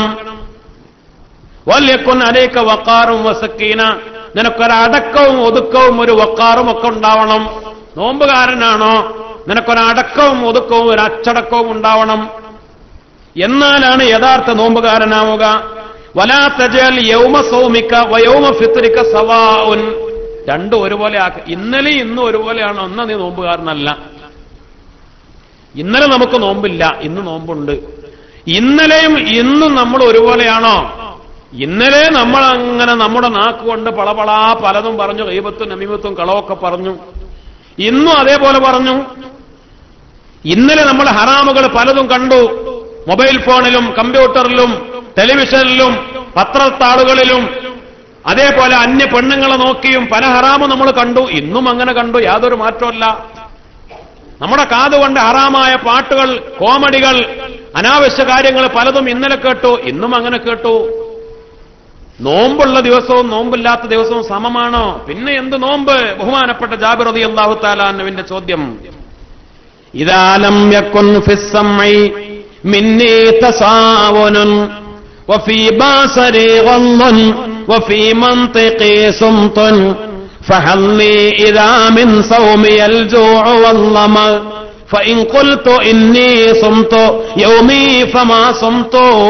വല്യക്കൊൻ അലേക്ക വക്കാറും വസക്കീന നിനക്കൊരടക്കവും ഒതുക്കവും ഒരു വക്കാറും ഒക്കെ ഉണ്ടാവണം നോമ്പുകാരനാണോ നിനക്കൊരടക്കവും ഒതുക്കവും ഒരു അച്ചടക്കവും ഉണ്ടാവണം എന്നാലാണ് യഥാർത്ഥ നോമ്പുകാരനാവുക വലാത്തജൽ യൗമ സൗമിക്ക വയൗമ ഫിത്രിക്ക സവാഉൻ രണ്ടും ഒരുപോലെ ആക്ക ഇന്നലെ ഇന്നും ഒരുപോലെയാണോ എന്നാ നീ നോമ്പുകാരനല്ല ഇന്നലെ നമുക്ക് നോമ്പില്ല ഇന്ന് നോമ്പുണ്ട് ഇന്നലെയും ഇന്നും നമ്മൾ ഒരുപോലെയാണോ ഇന്നലെ നമ്മൾ അങ്ങനെ നമ്മുടെ നാക്ക് കൊണ്ട് പളപളാ പലതും പറഞ്ഞു കൈപത്തും നമീമത്തും കളവൊക്കെ പറഞ്ഞു ഇന്നും അതേപോലെ പറഞ്ഞു ഇന്നലെ നമ്മൾ ഹറാമുകൾ പലതും കണ്ടു മൊബൈൽ ഫോണിലും കമ്പ്യൂട്ടറിലും ടെലിവിഷനിലും പത്രത്താളുകളിലും അതേപോലെ അന്യ പെണ്ണുങ്ങളെ നോക്കിയും പല ഹറാമും നമ്മൾ കണ്ടു ഇന്നും അങ്ങനെ കണ്ടു യാതൊരു മാറ്റമല്ല നമ്മുടെ കാതുകൊണ്ട് ഹറാമായ പാട്ടുകൾ കോമഡികൾ അനാവശ്യ കാര്യങ്ങൾ പലതും ഇന്നലെ കേട്ടു ഇന്നും അങ്ങനെ കേട്ടു നോമ്പുള്ള ദിവസവും നോമ്പില്ലാത്ത ദിവസവും സമമാണോ പിന്നെ എന്ത് നോമ്പ് ബഹുമാനപ്പെട്ട ജാബിർ റതി അള്ളാഹു താലാന്നുവിന്റെ ചോദ്യം ഇതാലം യക്കുൻ ഫിസ്സമ്മൈ മിന്നീ തസാവനുൻ وفي باصري غض وفي منطقي صمت فهل لي إذا من صومي الجوع والظمأ فإن قلت إني صمت يومي فما صمت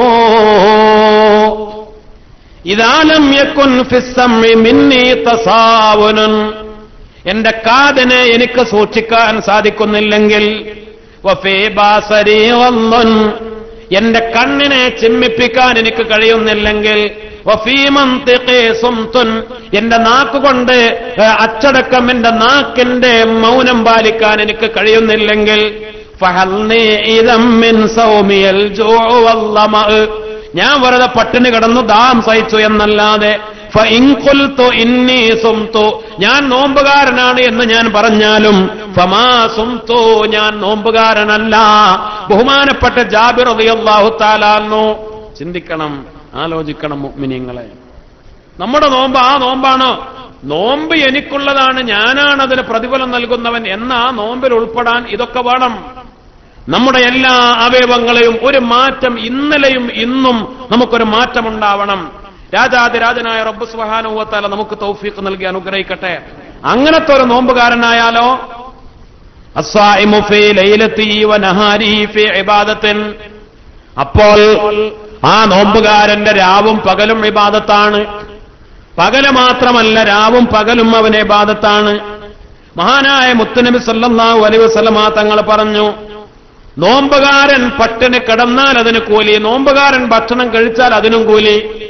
إذا لم يكن في السمع مني تصاون എന്റെ കാതിനെ എനിക്ക് സൂക്ഷിക്കാൻ സാധിക്കുന്നില്ലെങ്കിൽ വഫീ ബാസരി വല്ലൻ എന്റെ കണ്ണിനെ ചിമ്മിപ്പിക്കാൻ എനിക്ക് കഴിയുന്നില്ലെങ്കിൽ വഫീമന്തിഖി സുംതുൻ എന്റെ നാക്കുകൊണ്ട് ഏ, അച്ചടക്കം എന്റെ നാക്കിന്റെ മൗനം പാലിക്കാൻ എനിക്ക് കഴിയുന്നില്ലെങ്കിൽ ഫഹൽനി ഇദം മിൻ സൗമിയൽ ജൂഉ വല്ലമഅ. ഞാൻ വെറുതെ പട്ടിണി കിടന്നു ദാം സഹിച്ചു എന്നല്ലാതെ ഫഇൻ ഖുൽതു ഇന്നി സുംതു ഞാൻ നോമ്പുകാരനാണ് എന്ന് ഞാൻ പറഞ്ഞാലും ഫമാ സുംതു ഞാൻ നോമ്പുകാരനല്ല ബഹുമാനപ്പെട്ട ജാബിർ റളിയല്ലാഹു തആലാന്നു ചിന്തിക്കണം ആലോചിക്കണം മുഅ്മിനീങ്ങളെ നമ്മുടെ നോമ്പ് ആ നോമ്പാണ് നോമ്പ് എനിക്കുള്ളതാണ് ഞാനാണ് അതിന് പ്രതിഫലം നൽകുന്നവൻ എന്ന ആ നോമ്പിൽ ഉൾപ്പെടാൻ ഇതൊക്കെ വേണം നമ്മുടെ എല്ലാ അവയവങ്ങളെയും ഒരു മാറ്റം ഇന്നലെയും ഇന്നും നമുക്കൊരു മാറ്റമുണ്ടാവണം രാജാതിരാജനായ റബ്ബ് സുഹാനുവത്താല നമുക്ക് തൗഫീഖ് നൽകി അനുഗ്രഹിക്കട്ടെ അങ്ങനത്തെ ഒരു നോമ്പുകാരനായാലോ അസ്സായിമു ഫീ ലൈലത്തിഹി വനഹാരിഹി ഫീ ഇബാദത്തിൻ അപ്പോൾ ആ നോമ്പുകാരന്റെ രാവും പകലും ഇബാദത്താണ് പകല് മാത്രമല്ല രാവും പകലും അവനെ ഇബാദത്താണ് മഹാനായ മുത്തുനബി സല്ലല്ലാഹു അലൈഹി വസല്ലമ തങ്ങൾ പറഞ്ഞു നോമ്പുകാരൻ പട്ടിണി കിടന്നാൽ അതിന് കൂലി നോമ്പുകാരൻ ഭക്ഷണം കഴിച്ചാൽ അതിനും കൂലി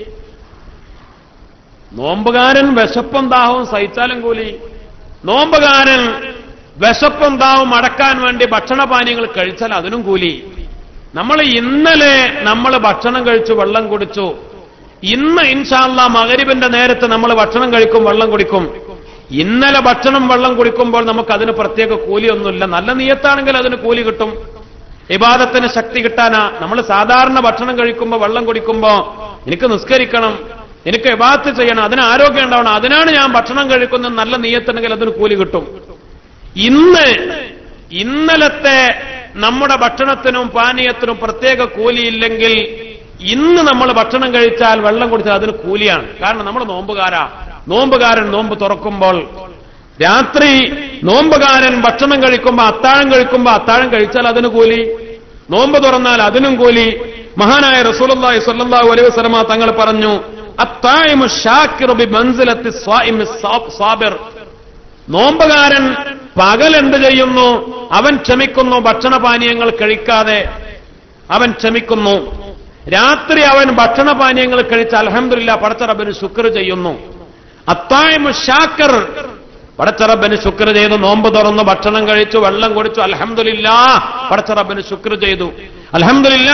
നോമ്പുകാരൻ വിശപ്പും ദാഹവും സഹിച്ചാലും കൂലി നോമ്പുകാരൻ വിശപ്പും ദാഹവും അടക്കാൻ വേണ്ടി ഭക്ഷണപാനീയങ്ങൾ കഴിച്ചാൽ അതിനും കൂലി നമ്മൾ ഇന്നലെ നമ്മൾ ഭക്ഷണം കഴിച്ചു വെള്ളം കുടിച്ചു ഇന്ന് ഇൻഷാല്ല മകരിബിന്റെ നേരത്ത് നമ്മൾ ഭക്ഷണം കഴിക്കും വെള്ളം കുടിക്കും ഇന്നലെ ഭക്ഷണം വെള്ളം കുടിക്കുമ്പോൾ നമുക്ക് അതിന് പ്രത്യേക കൂലിയൊന്നുമില്ല നല്ല നീയത്താണെങ്കിൽ അതിന് കൂലി കിട്ടും ഇബാദത്തിന് ശക്തി കിട്ടാനാ നമ്മൾ സാധാരണ ഭക്ഷണം കഴിക്കുമ്പോൾ വെള്ളം കുടിക്കുമ്പോ എനിക്ക് നിസ്കരിക്കണം എനിക്ക് ഇബാദത്ത് ചെയ്യണം അതിന് ആരോഗ്യം ഉണ്ടാവണം അതിനാണ് ഞാൻ ഭക്ഷണം കഴിക്കുന്നത് നല്ല നീയത്തുണ്ടെങ്കിൽ അതിന് കൂലി കിട്ടും ഇന്ന് ഇന്നലത്തെ നമ്മുടെ ഭക്ഷണത്തിനും പാനീയത്തിനും പ്രത്യേക കൂലിയില്ലെങ്കിൽ ഇന്ന് നമ്മൾ ഭക്ഷണം കഴിച്ചാൽ വെള്ളം കുടിച്ചാൽ അതിന് കൂലിയാണ് കാരണം നമ്മൾ നോമ്പുകാരാ നോമ്പുകാരൻ നോമ്പ് തുറക്കുമ്പോൾ രാത്രി നോമ്പുകാരൻ ഭക്ഷണം കഴിക്കുമ്പോ അത്താഴം കഴിക്കുമ്പോ അത്താഴം കഴിച്ചാൽ അതിന് കൂലി നോമ്പ് തുറന്നാൽ അതിനും കൂലി മഹാനായ റസൂലുള്ളാഹി സ്വല്ലല്ലാഹു അലൈഹി വസല്ലമ തങ്ങൾ പറഞ്ഞു അത്തായിമു ഷാക്കിറു ബി മൻസിലത്തി സ്വായിമി സാ- സാബിർ നോമ്പുകാരൻ പകൽ എന്ത് ചെയ്യുന്നു അവൻ ക്ഷമിക്കുന്നു ഭക്ഷണപാനീയങ്ങൾ കഴിക്കാതെ അവൻ ക്ഷമിക്കുന്നു രാത്രി അവൻ ഭക്ഷണപാനീയങ്ങൾ കഴിച്ച് അലഹമില്ല പടച്ചറബിന് ശുക്ർ ചെയ്യുന്നു അത്തായ്മ ഷാക്കർ പടച്ചറബിന് ശുക്ർ ചെയ്തു നോമ്പ് തുറന്നു ഭക്ഷണം കഴിച്ചു വെള്ളം കുടിച്ചു അലഹമില്ല പടച്ചറബിന് ശുക്ർ ചെയ്തു അലഹമില്ല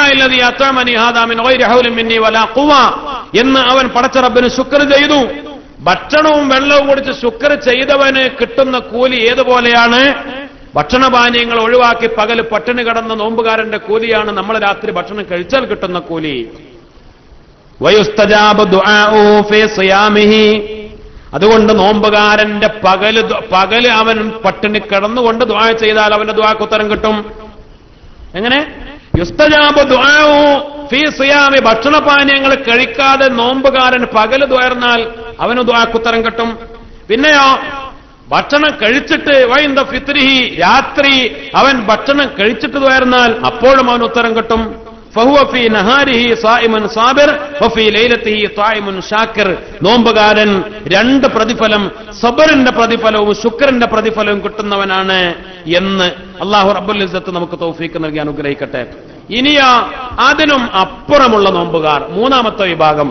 എന്ന് അവൻ പടച്ചറബിന് ശുക്ർ ചെയ്തു ഭക്ഷണവും വെള്ളവും കുടിച്ച് ശുക്ർ ചെയ്തവന് കിട്ടുന്ന കൂലി ഏതുപോലെയാണ് ഭക്ഷണപാനീയങ്ങൾ ഒഴിവാക്കി പകല് പട്ടിണി കിടന്ന നോമ്പുകാരന്റെ കൂലിയാണ് നമ്മൾ രാത്രി ഭക്ഷണം കഴിച്ചാൽ കിട്ടുന്ന കൂലി വയുസ്തജാബ് ദുആഉ ഫീ സിയാമിഹി അതുകൊണ്ട് നോമ്പുകാരന്റെ പകല് ദു- പകല് അവൻ പട്ടിണി കിടന്നുകൊണ്ട് ദുആ ചെയ്താൽ അവന്റെ ദുആക്ക് ഉത്തരം കിട്ടും എങ്ങനെ യുസ്തജാബ് ദുആഉ ഫീ സിയാമി ഭക്ഷണപാനീയങ്ങൾ കഴിക്കാതെ നോമ്പുകാരൻ പകല് തുയർന്നാൽ അവന് ദുആക്ക് ഉത്തരം കിട്ടും പിന്നെയോ ഭക്ഷണം കഴിച്ചിട്ട് വൈന്ദ ഫിത്രിഹി രാത്രി അവൻ ഭക്ഷണം കഴിച്ചിട്ട് വരുന്നാൽ അപ്പോഴും അവൻ ഉത്തരം കിട്ടും ഫഹുവ ഫീ നഹാരിഹി സായിമുൻ സാബിർ വഫീ ലൈലത്തിഹി തായിമുൻ ഷാക്കിർ നോമ്പുകാരൻ രണ്ട് പ്രതിഫലം സബറിന്റെ പ്രതിഫലവും ശുക്രന്റെ പ്രതിഫലവും കിട്ടുന്നവനാണ് എന്ന് അള്ളാഹു റബ്ബുൽ ഇസ്സത്ത് നമുക്ക് തൗഫീക്ക് നൽകി അനുഗ്രഹിക്കട്ടെ ഇനിയാ അതിനും അപ്പുറമുള്ള നോമ്പുകാർ മൂന്നാമത്തെ വിഭാഗം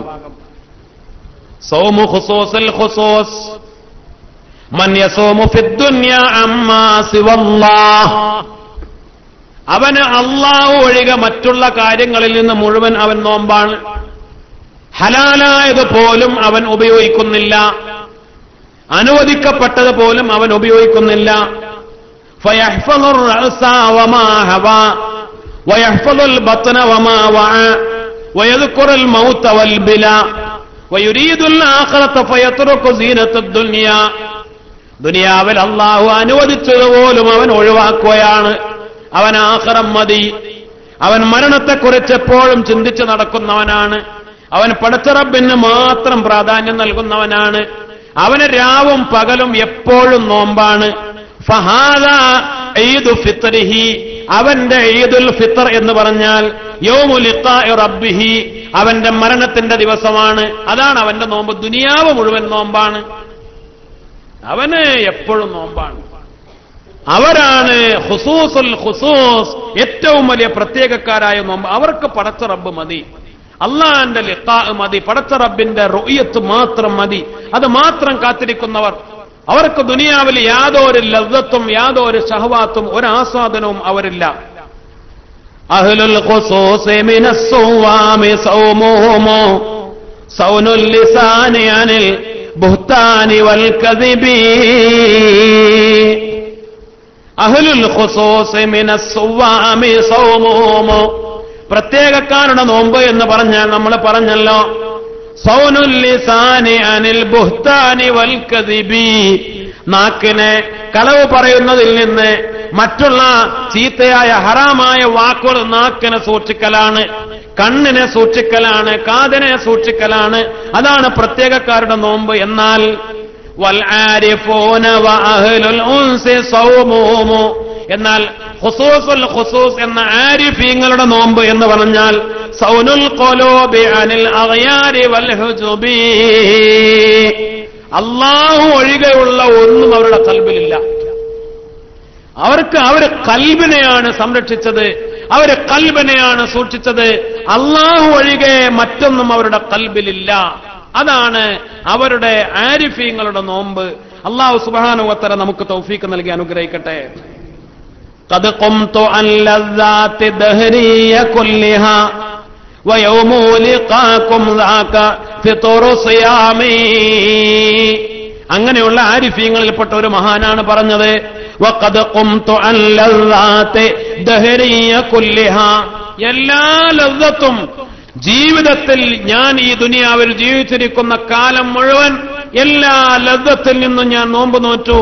സൗമു ഖുസൂസുൽ ഖുസൂസ് മൻ യസൂമു ഫിദ്ദുന്യ അമ്മാ സിവല്ലാഹ് അവന് അള്ളാഹു ഒഴികെ മറ്റുള്ള കാര്യങ്ങളിൽ നിന്ന് മുഴുവൻ അവൻ നോമ്പാണ് ഹലാലായത് പോലും അവൻ ഉപയോഗിക്കുന്നില്ല അനുവദിക്കപ്പെട്ടത് പോലും അവൻ ഉപയോഗിക്കുന്നില്ല فيحفظ الرأس وما هوى ويحفظ البطن وما وعى ويذكر الموت والبلا ويريد الآخرة فيترك زينة الدنيا ദുനിയാവിൽ അള്ളാഹു അനുവദിച്ചതുപോലും അവൻ ഒഴിവാക്കുകയാണ് അവൻ ആഹ്റം മതി അവൻ മരണത്തെക്കുറിച്ച് എപ്പോഴും ചിന്തിച്ച് നടക്കുന്നവനാണ് അവൻ പടച്ചറബിന് മാത്രം പ്രാധാന്യം നൽകുന്നവനാണ് അവന് രാവും പകലും എപ്പോഴും നോമ്പാണ് ഫഹാദ ഈദു ഫിത്രിഹി അവന്റെ ഈദുൽ ഫിത്തർ എന്ന് പറഞ്ഞാൽ യൗമുൽ ഇഖാഇ റബ്ബിഹി അവന്റെ മരണത്തിന്റെ ദിവസമാണ് അതാണ് അവന്റെ നോമ്പ് ദുനിയാവ് മുഴുവൻ നോമ്പാണ് അവന് എപ്പോഴും നോമ്പാണ് അവരാണ് ഹുസൂസുൽ ഹുസൂസ് ഏറ്റവും വലിയ പ്രത്യേകക്കാരായ നോമ്പ് അവർക്ക് പടച്ച റബ്ബ് മതി അള്ളാന്റെ ലിഖാ മതി പടച്ച റബ്ബിന്റെ റുയത്ത് മാത്രം മതി അത് മാത്രം കാത്തിരിക്കുന്നവർ അവർക്ക് ദുനിയാവിൽ യാതൊരു ലബ്ധത്വം യാതൊരു ഷഹവാത്തും ഒരു ആസ്വാദനവും അവരില്ല അഹ്ലുൽ ഖുസൂസ് മിനസ്സുവാമി സൗമുഹുമു സൗനുൽ ലിസാനി അനിൽ ബുഹ്താനി വൽ കദിബി അഹ്ലുൽ ഖുസൂസ് മിനസ്സുവാമി സൗമുഹുമു പ്രത്യേകക്കാരുടെ നോമ്പ് എന്ന് പറഞ്ഞാൽ നമ്മൾ പറഞ്ഞല്ലോ സൗനുല്ലിസാനി അനിൽ ബുഹ്താനി വൽ കദിബി നാക്കിനെ കളവ് പറയുന്നതിൽ നിന്ന് മറ്റുള്ള ചീത്തയായ ഹറാമായ വാക്കുകൾ നാക്കിനെ സൂക്ഷിക്കലാണ് കണ്ണിനെ സൂക്ഷിക്കലാണ് കാതിനെ സൂക്ഷിക്കലാണ് അതാണ് പ്രത്യേകക്കാരുടെ നോമ്പ് എന്നാൽ വൽ ആരിഫൂന വ അഹ്ലുൽ ഉൻസി സൗമുഹുമു എന്നാൽ ഖുസൂസുൽ ഖുസൂസ് എന്ന ആരിഫീങ്ങളുടെ നോമ്പ് എന്ന് പറഞ്ഞാൽ സൗനുൽ ഖുലൂബി അനിൽ അഗ്യാരി വൽ ഹുജുബി അള്ളാഹു ഒഴികെയുള്ള ഒന്നും അവരുടെ കൽബിലില്ല അവർക്ക് അവര് കൽബിനെയാണ് സംരക്ഷിച്ചത് അവര് കൽബിനെയാണ് സൂക്ഷിച്ചത് അള്ളാഹു ഒഴികെ മറ്റൊന്നും അവരുടെ കൽബിലില്ല അതാണ് അവരുടെ ആരിഫീങ്ങളുടെ നോമ്പ് അള്ളാഹു സുബാനുവത്തര നമുക്ക് തൗഫീക്ക് നൽകി അനുഗ്രഹിക്കട്ടെ قد قمت عن لذات دهري كلها ويوم لقاكم ذاك فطر صيامي അങ്ങനെയുള്ള ആരിഫീങ്ങളിൽപ്പെട്ട ഒരു മഹാനാണ് പറഞ്ഞത് وقد قمت عن لذات دهري كلها എല്ലാ ലذത്തും ജീവിതത്തിൽ ഞാൻ ഈ ദുനിയാവിൽ ജീവിച്ചിരിക്കുന്ന കാലം മുഴുവൻ എല്ലാ ലബ്ധത്തിൽ നിന്നും ഞാൻ നോമ്പ് നോറ്റു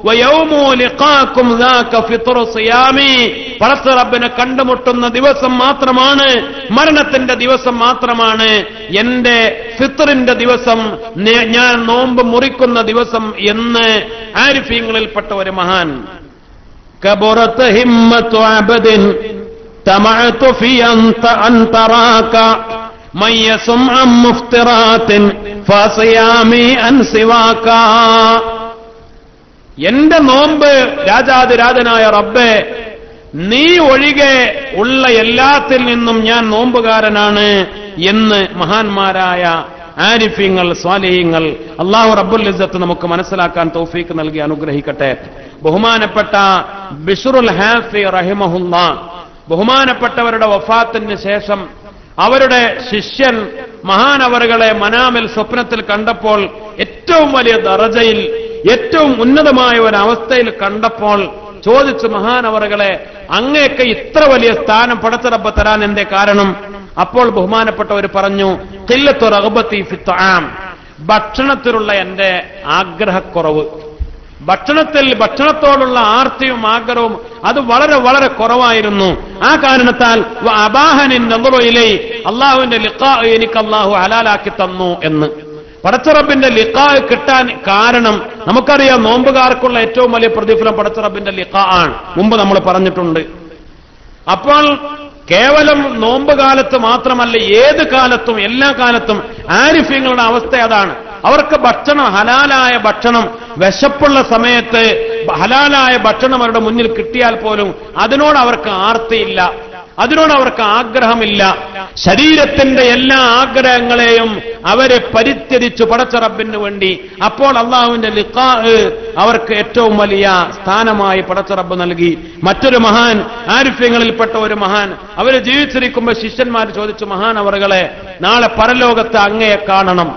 പടച്ച റബ്ബിനെ കണ്ടുമുട്ടുന്ന ദിവസം മാത്രമാണ് മരണത്തിന്റെ ദിവസം മാത്രമാണ് എന്റെ ഫിത്തറിന്റെ ദിവസം ഞാൻ നോമ്പ് മുറിക്കുന്ന ദിവസം എന്ന് ആരിഫീങ്ങളിൽപ്പെട്ട ഒരു മഹാൻ കബുറത്ത് ഹിമ്മത്തു അബദിൻ طمعت في أن تراك من يصم عن مفترات فصيامي أن سواك എന്റെ നോമ്പ് രാജാതിരാജനായ റബ്ബെ നീ ഒഴികെ ഉള്ള എല്ലാത്തിൽ നിന്നും ഞാൻ നോമ്പുകാരനാണ് എന്ന് മഹാന്മാരായ ആരിഫ്യങ്ങൾ സ്വാലിഹ്യങ്ങൾ അള്ളാഹു റബ്ബുൽ ഇസ്സത്ത് നമുക്ക് മനസ്സിലാക്കാൻ തൗഫീക്ക് നൽകി അനുഗ്രഹിക്കട്ടെ ബഹുമാനപ്പെട്ട ബിഷുറുൽ ഹാഫി റഹിമഹുല്ല ബഹുമാനപ്പെട്ടവരുടെ വഫാത്തിന് ശേഷം അവരുടെ ശിഷ്യൻ മഹാനവറുകളെ മനാമിൽ സ്വപ്നത്തിൽ കണ്ടപ്പോൾ ഏറ്റവും വലിയ ദറജയിൽ ഏറ്റവും ഉന്നതമായ ഒരു അവസ്ഥയിൽ കണ്ടപ്പോൾ ചോദിച്ചു മഹാനവറുകളെ അങ്ങേക്ക് ഇത്ര വലിയ സ്ഥാനം പടത്തിറപ്പ് തരാൻ എന്റെ കാരണം അപ്പോൾ ബഹുമാനപ്പെട്ടവർ പറഞ്ഞു കില്ലത്തു റഹബത്തി ഫിത്താം ഭക്ഷണത്തിലുള്ള എന്റെ ആഗ്രഹക്കുറവ് ഭക്ഷണത്തിൽ ഭക്ഷണത്തോടുള്ള ആർത്തിയും ആഗ്രഹവും അത് വളരെ വളരെ കുറവായിരുന്നു ആ കാരണത്താൽ അബാഹനിൻ നബറുയിലെ അള്ളാഹുവിന്റെ ലിഖാ എനിക്ക് അള്ളാഹു ഹലാലാക്കി തന്നു എന്ന് പടച്ചറബിന്റെ ലിഖാ കിട്ടാൻ കാരണം നമുക്കറിയാം നോമ്പുകാർക്കുള്ള ഏറ്റവും വലിയ പ്രതിഫലം പടച്ച റബ്ബിന്റെ ലിഖ ആണ് മുമ്പ് നമ്മൾ പറഞ്ഞിട്ടുണ്ട് അപ്പോൾ കേവലം നോമ്പ് കാലത്ത് മാത്രമല്ല ഏത് കാലത്തും എല്ലാ കാലത്തും ആരിഫ്യങ്ങളുടെ അവസ്ഥ അതാണ് അവർക്ക് ഭക്ഷണം ഹലാലായ ഭക്ഷണം വിശപ്പുള്ള സമയത്ത് ഹലാലായ ഭക്ഷണം അവരുടെ മുന്നിൽ കിട്ടിയാൽ പോലും അതിനോട് അവർക്ക് ആർത്തിയില്ല അതിനോട് അവർക്ക് ആഗ്രഹമില്ല ശരീരത്തിന്റെ എല്ലാ ആഗ്രഹങ്ങളെയും അവരെ പരിത്യജിച്ചു പടച്ച റബ്ബിന് വേണ്ടി അപ്പോൾ അള്ളാഹുവിന്റെ ലിഖാ അവർക്ക് ഏറ്റവും വലിയ സ്ഥാനമായി പടച്ച റബ്ബ് നൽകി മറ്റൊരു മഹാൻ ആരിഫ്യങ്ങളിൽപ്പെട്ട ഒരു മഹാൻ അവര് ജീവിച്ചിരിക്കുമ്പോൾ ശിഷ്യന്മാർ ചോദിച്ചു മഹാൻ അവറുകളെ നാളെ പരലോകത്ത് അങ്ങയെ കാണണം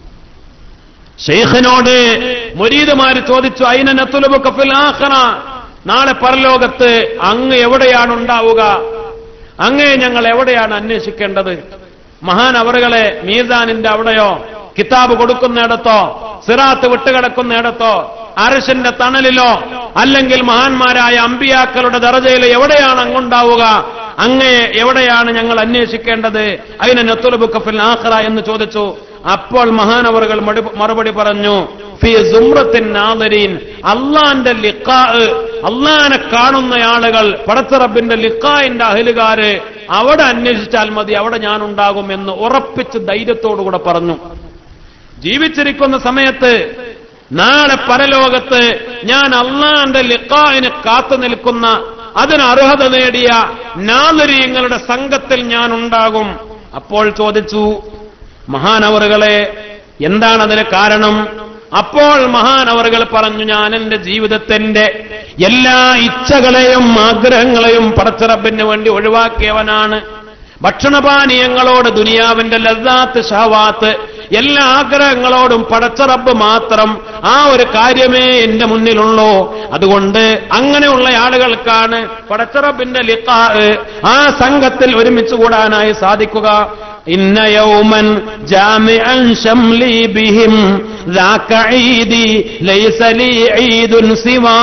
ഷെയ്ഖിനോട് മുരീദുമാര് ചോദിച്ചു അയിന നത്തുലബു കഫിൽ ആഖറ നാളെ പരലോകത്ത് അങ്ങ് എവിടെയാണ് ഉണ്ടാവുക അങ്ങയെ ഞങ്ങൾ എവിടെയാണ് അന്വേഷിക്കേണ്ടത് മഹാൻ അവറുകളെ മീസാനിന്റെ അവിടെയോ കിതാബ് കൊടുക്കുന്നിടത്തോ സിറാത്ത് വിട്ടുകിടക്കുന്നിടത്തോ അരശന്റെ തണലിലോ അല്ലെങ്കിൽ മഹാന്മാരായ അമ്പിയാക്കളുടെ ദറജയിൽ എവിടെയാണ് അങ്ങുണ്ടാവുക അങ്ങയെ എവിടെയാണ് ഞങ്ങൾ അന്വേഷിക്കേണ്ടത് അതിനെ നെത്തുലബു കഫിൽ ആഖറ എന്ന് ചോദിച്ചു അപ്പോൾ മഹാനവറുകൾ മടി- മറുപടി പറഞ്ഞു ഫി സുമ്രത്തിൻ നാദരീൻ അള്ളാന്റെ ലിക്കാ അള്ളാനെ കാണുന്ന ആളുകൾ പടത്തറബിന്റെ ലിക്കായിന്റെ അഹലുകാര് അവിടെ അന്വേഷിച്ചാൽ മതി അവിടെ ഞാൻ ഉണ്ടാകും എന്ന് ഉറപ്പിച്ച് ധൈര്യത്തോടുകൂടെ പറഞ്ഞു ജീവിച്ചിരിക്കുന്ന സമയത്ത് നാളെ പരലോകത്ത് ഞാൻ അള്ളാന്റെ ലിക്കായിന് കാത്തു നിൽക്കുന്ന അതിന് അർഹത നേടിയ നാദരീങ്ങളുടെ സംഘത്തിൽ ഞാൻ ഉണ്ടാകും അപ്പോൾ ചോദിച്ചു മഹാനവറുകളെ എന്താണ് അതിന് കാരണം അപ്പോൾ മഹാനവറുകൾ പറഞ്ഞു ഞാൻ എന്റെ ജീവിതത്തിന്റെ എല്ലാ ഇച്ഛകളെയും ആഗ്രഹങ്ങളെയും പടച്ചിറപ്പിന് വേണ്ടി ഒഴിവാക്കിയവനാണ് ഭക്ഷണപാനീയങ്ങളോട് ദുനിയാവിന്റെ ലദ്ദാത്ത് ഷഹവാത്ത് എല്ലാ ആഗ്രഹങ്ങളോടും പടച്ചറബ് മാത്രം ആ ഒരു കാര്യമേ എന്റെ മുന്നിലുള്ളൂ അതുകൊണ്ട് അങ്ങനെയുള്ള ആളുകൾക്കാണ് പടച്ചറബിന്റെ ലിഖാ ആ സംഘത്തിൽ ഒരുമിച്ച് കൂടാനായി സാധിക്കുക ഇന്ന യൗമൻ ജാമിഅൻ ശംലി ബിഹിം ذاك عيدي ليس لي عيد سوى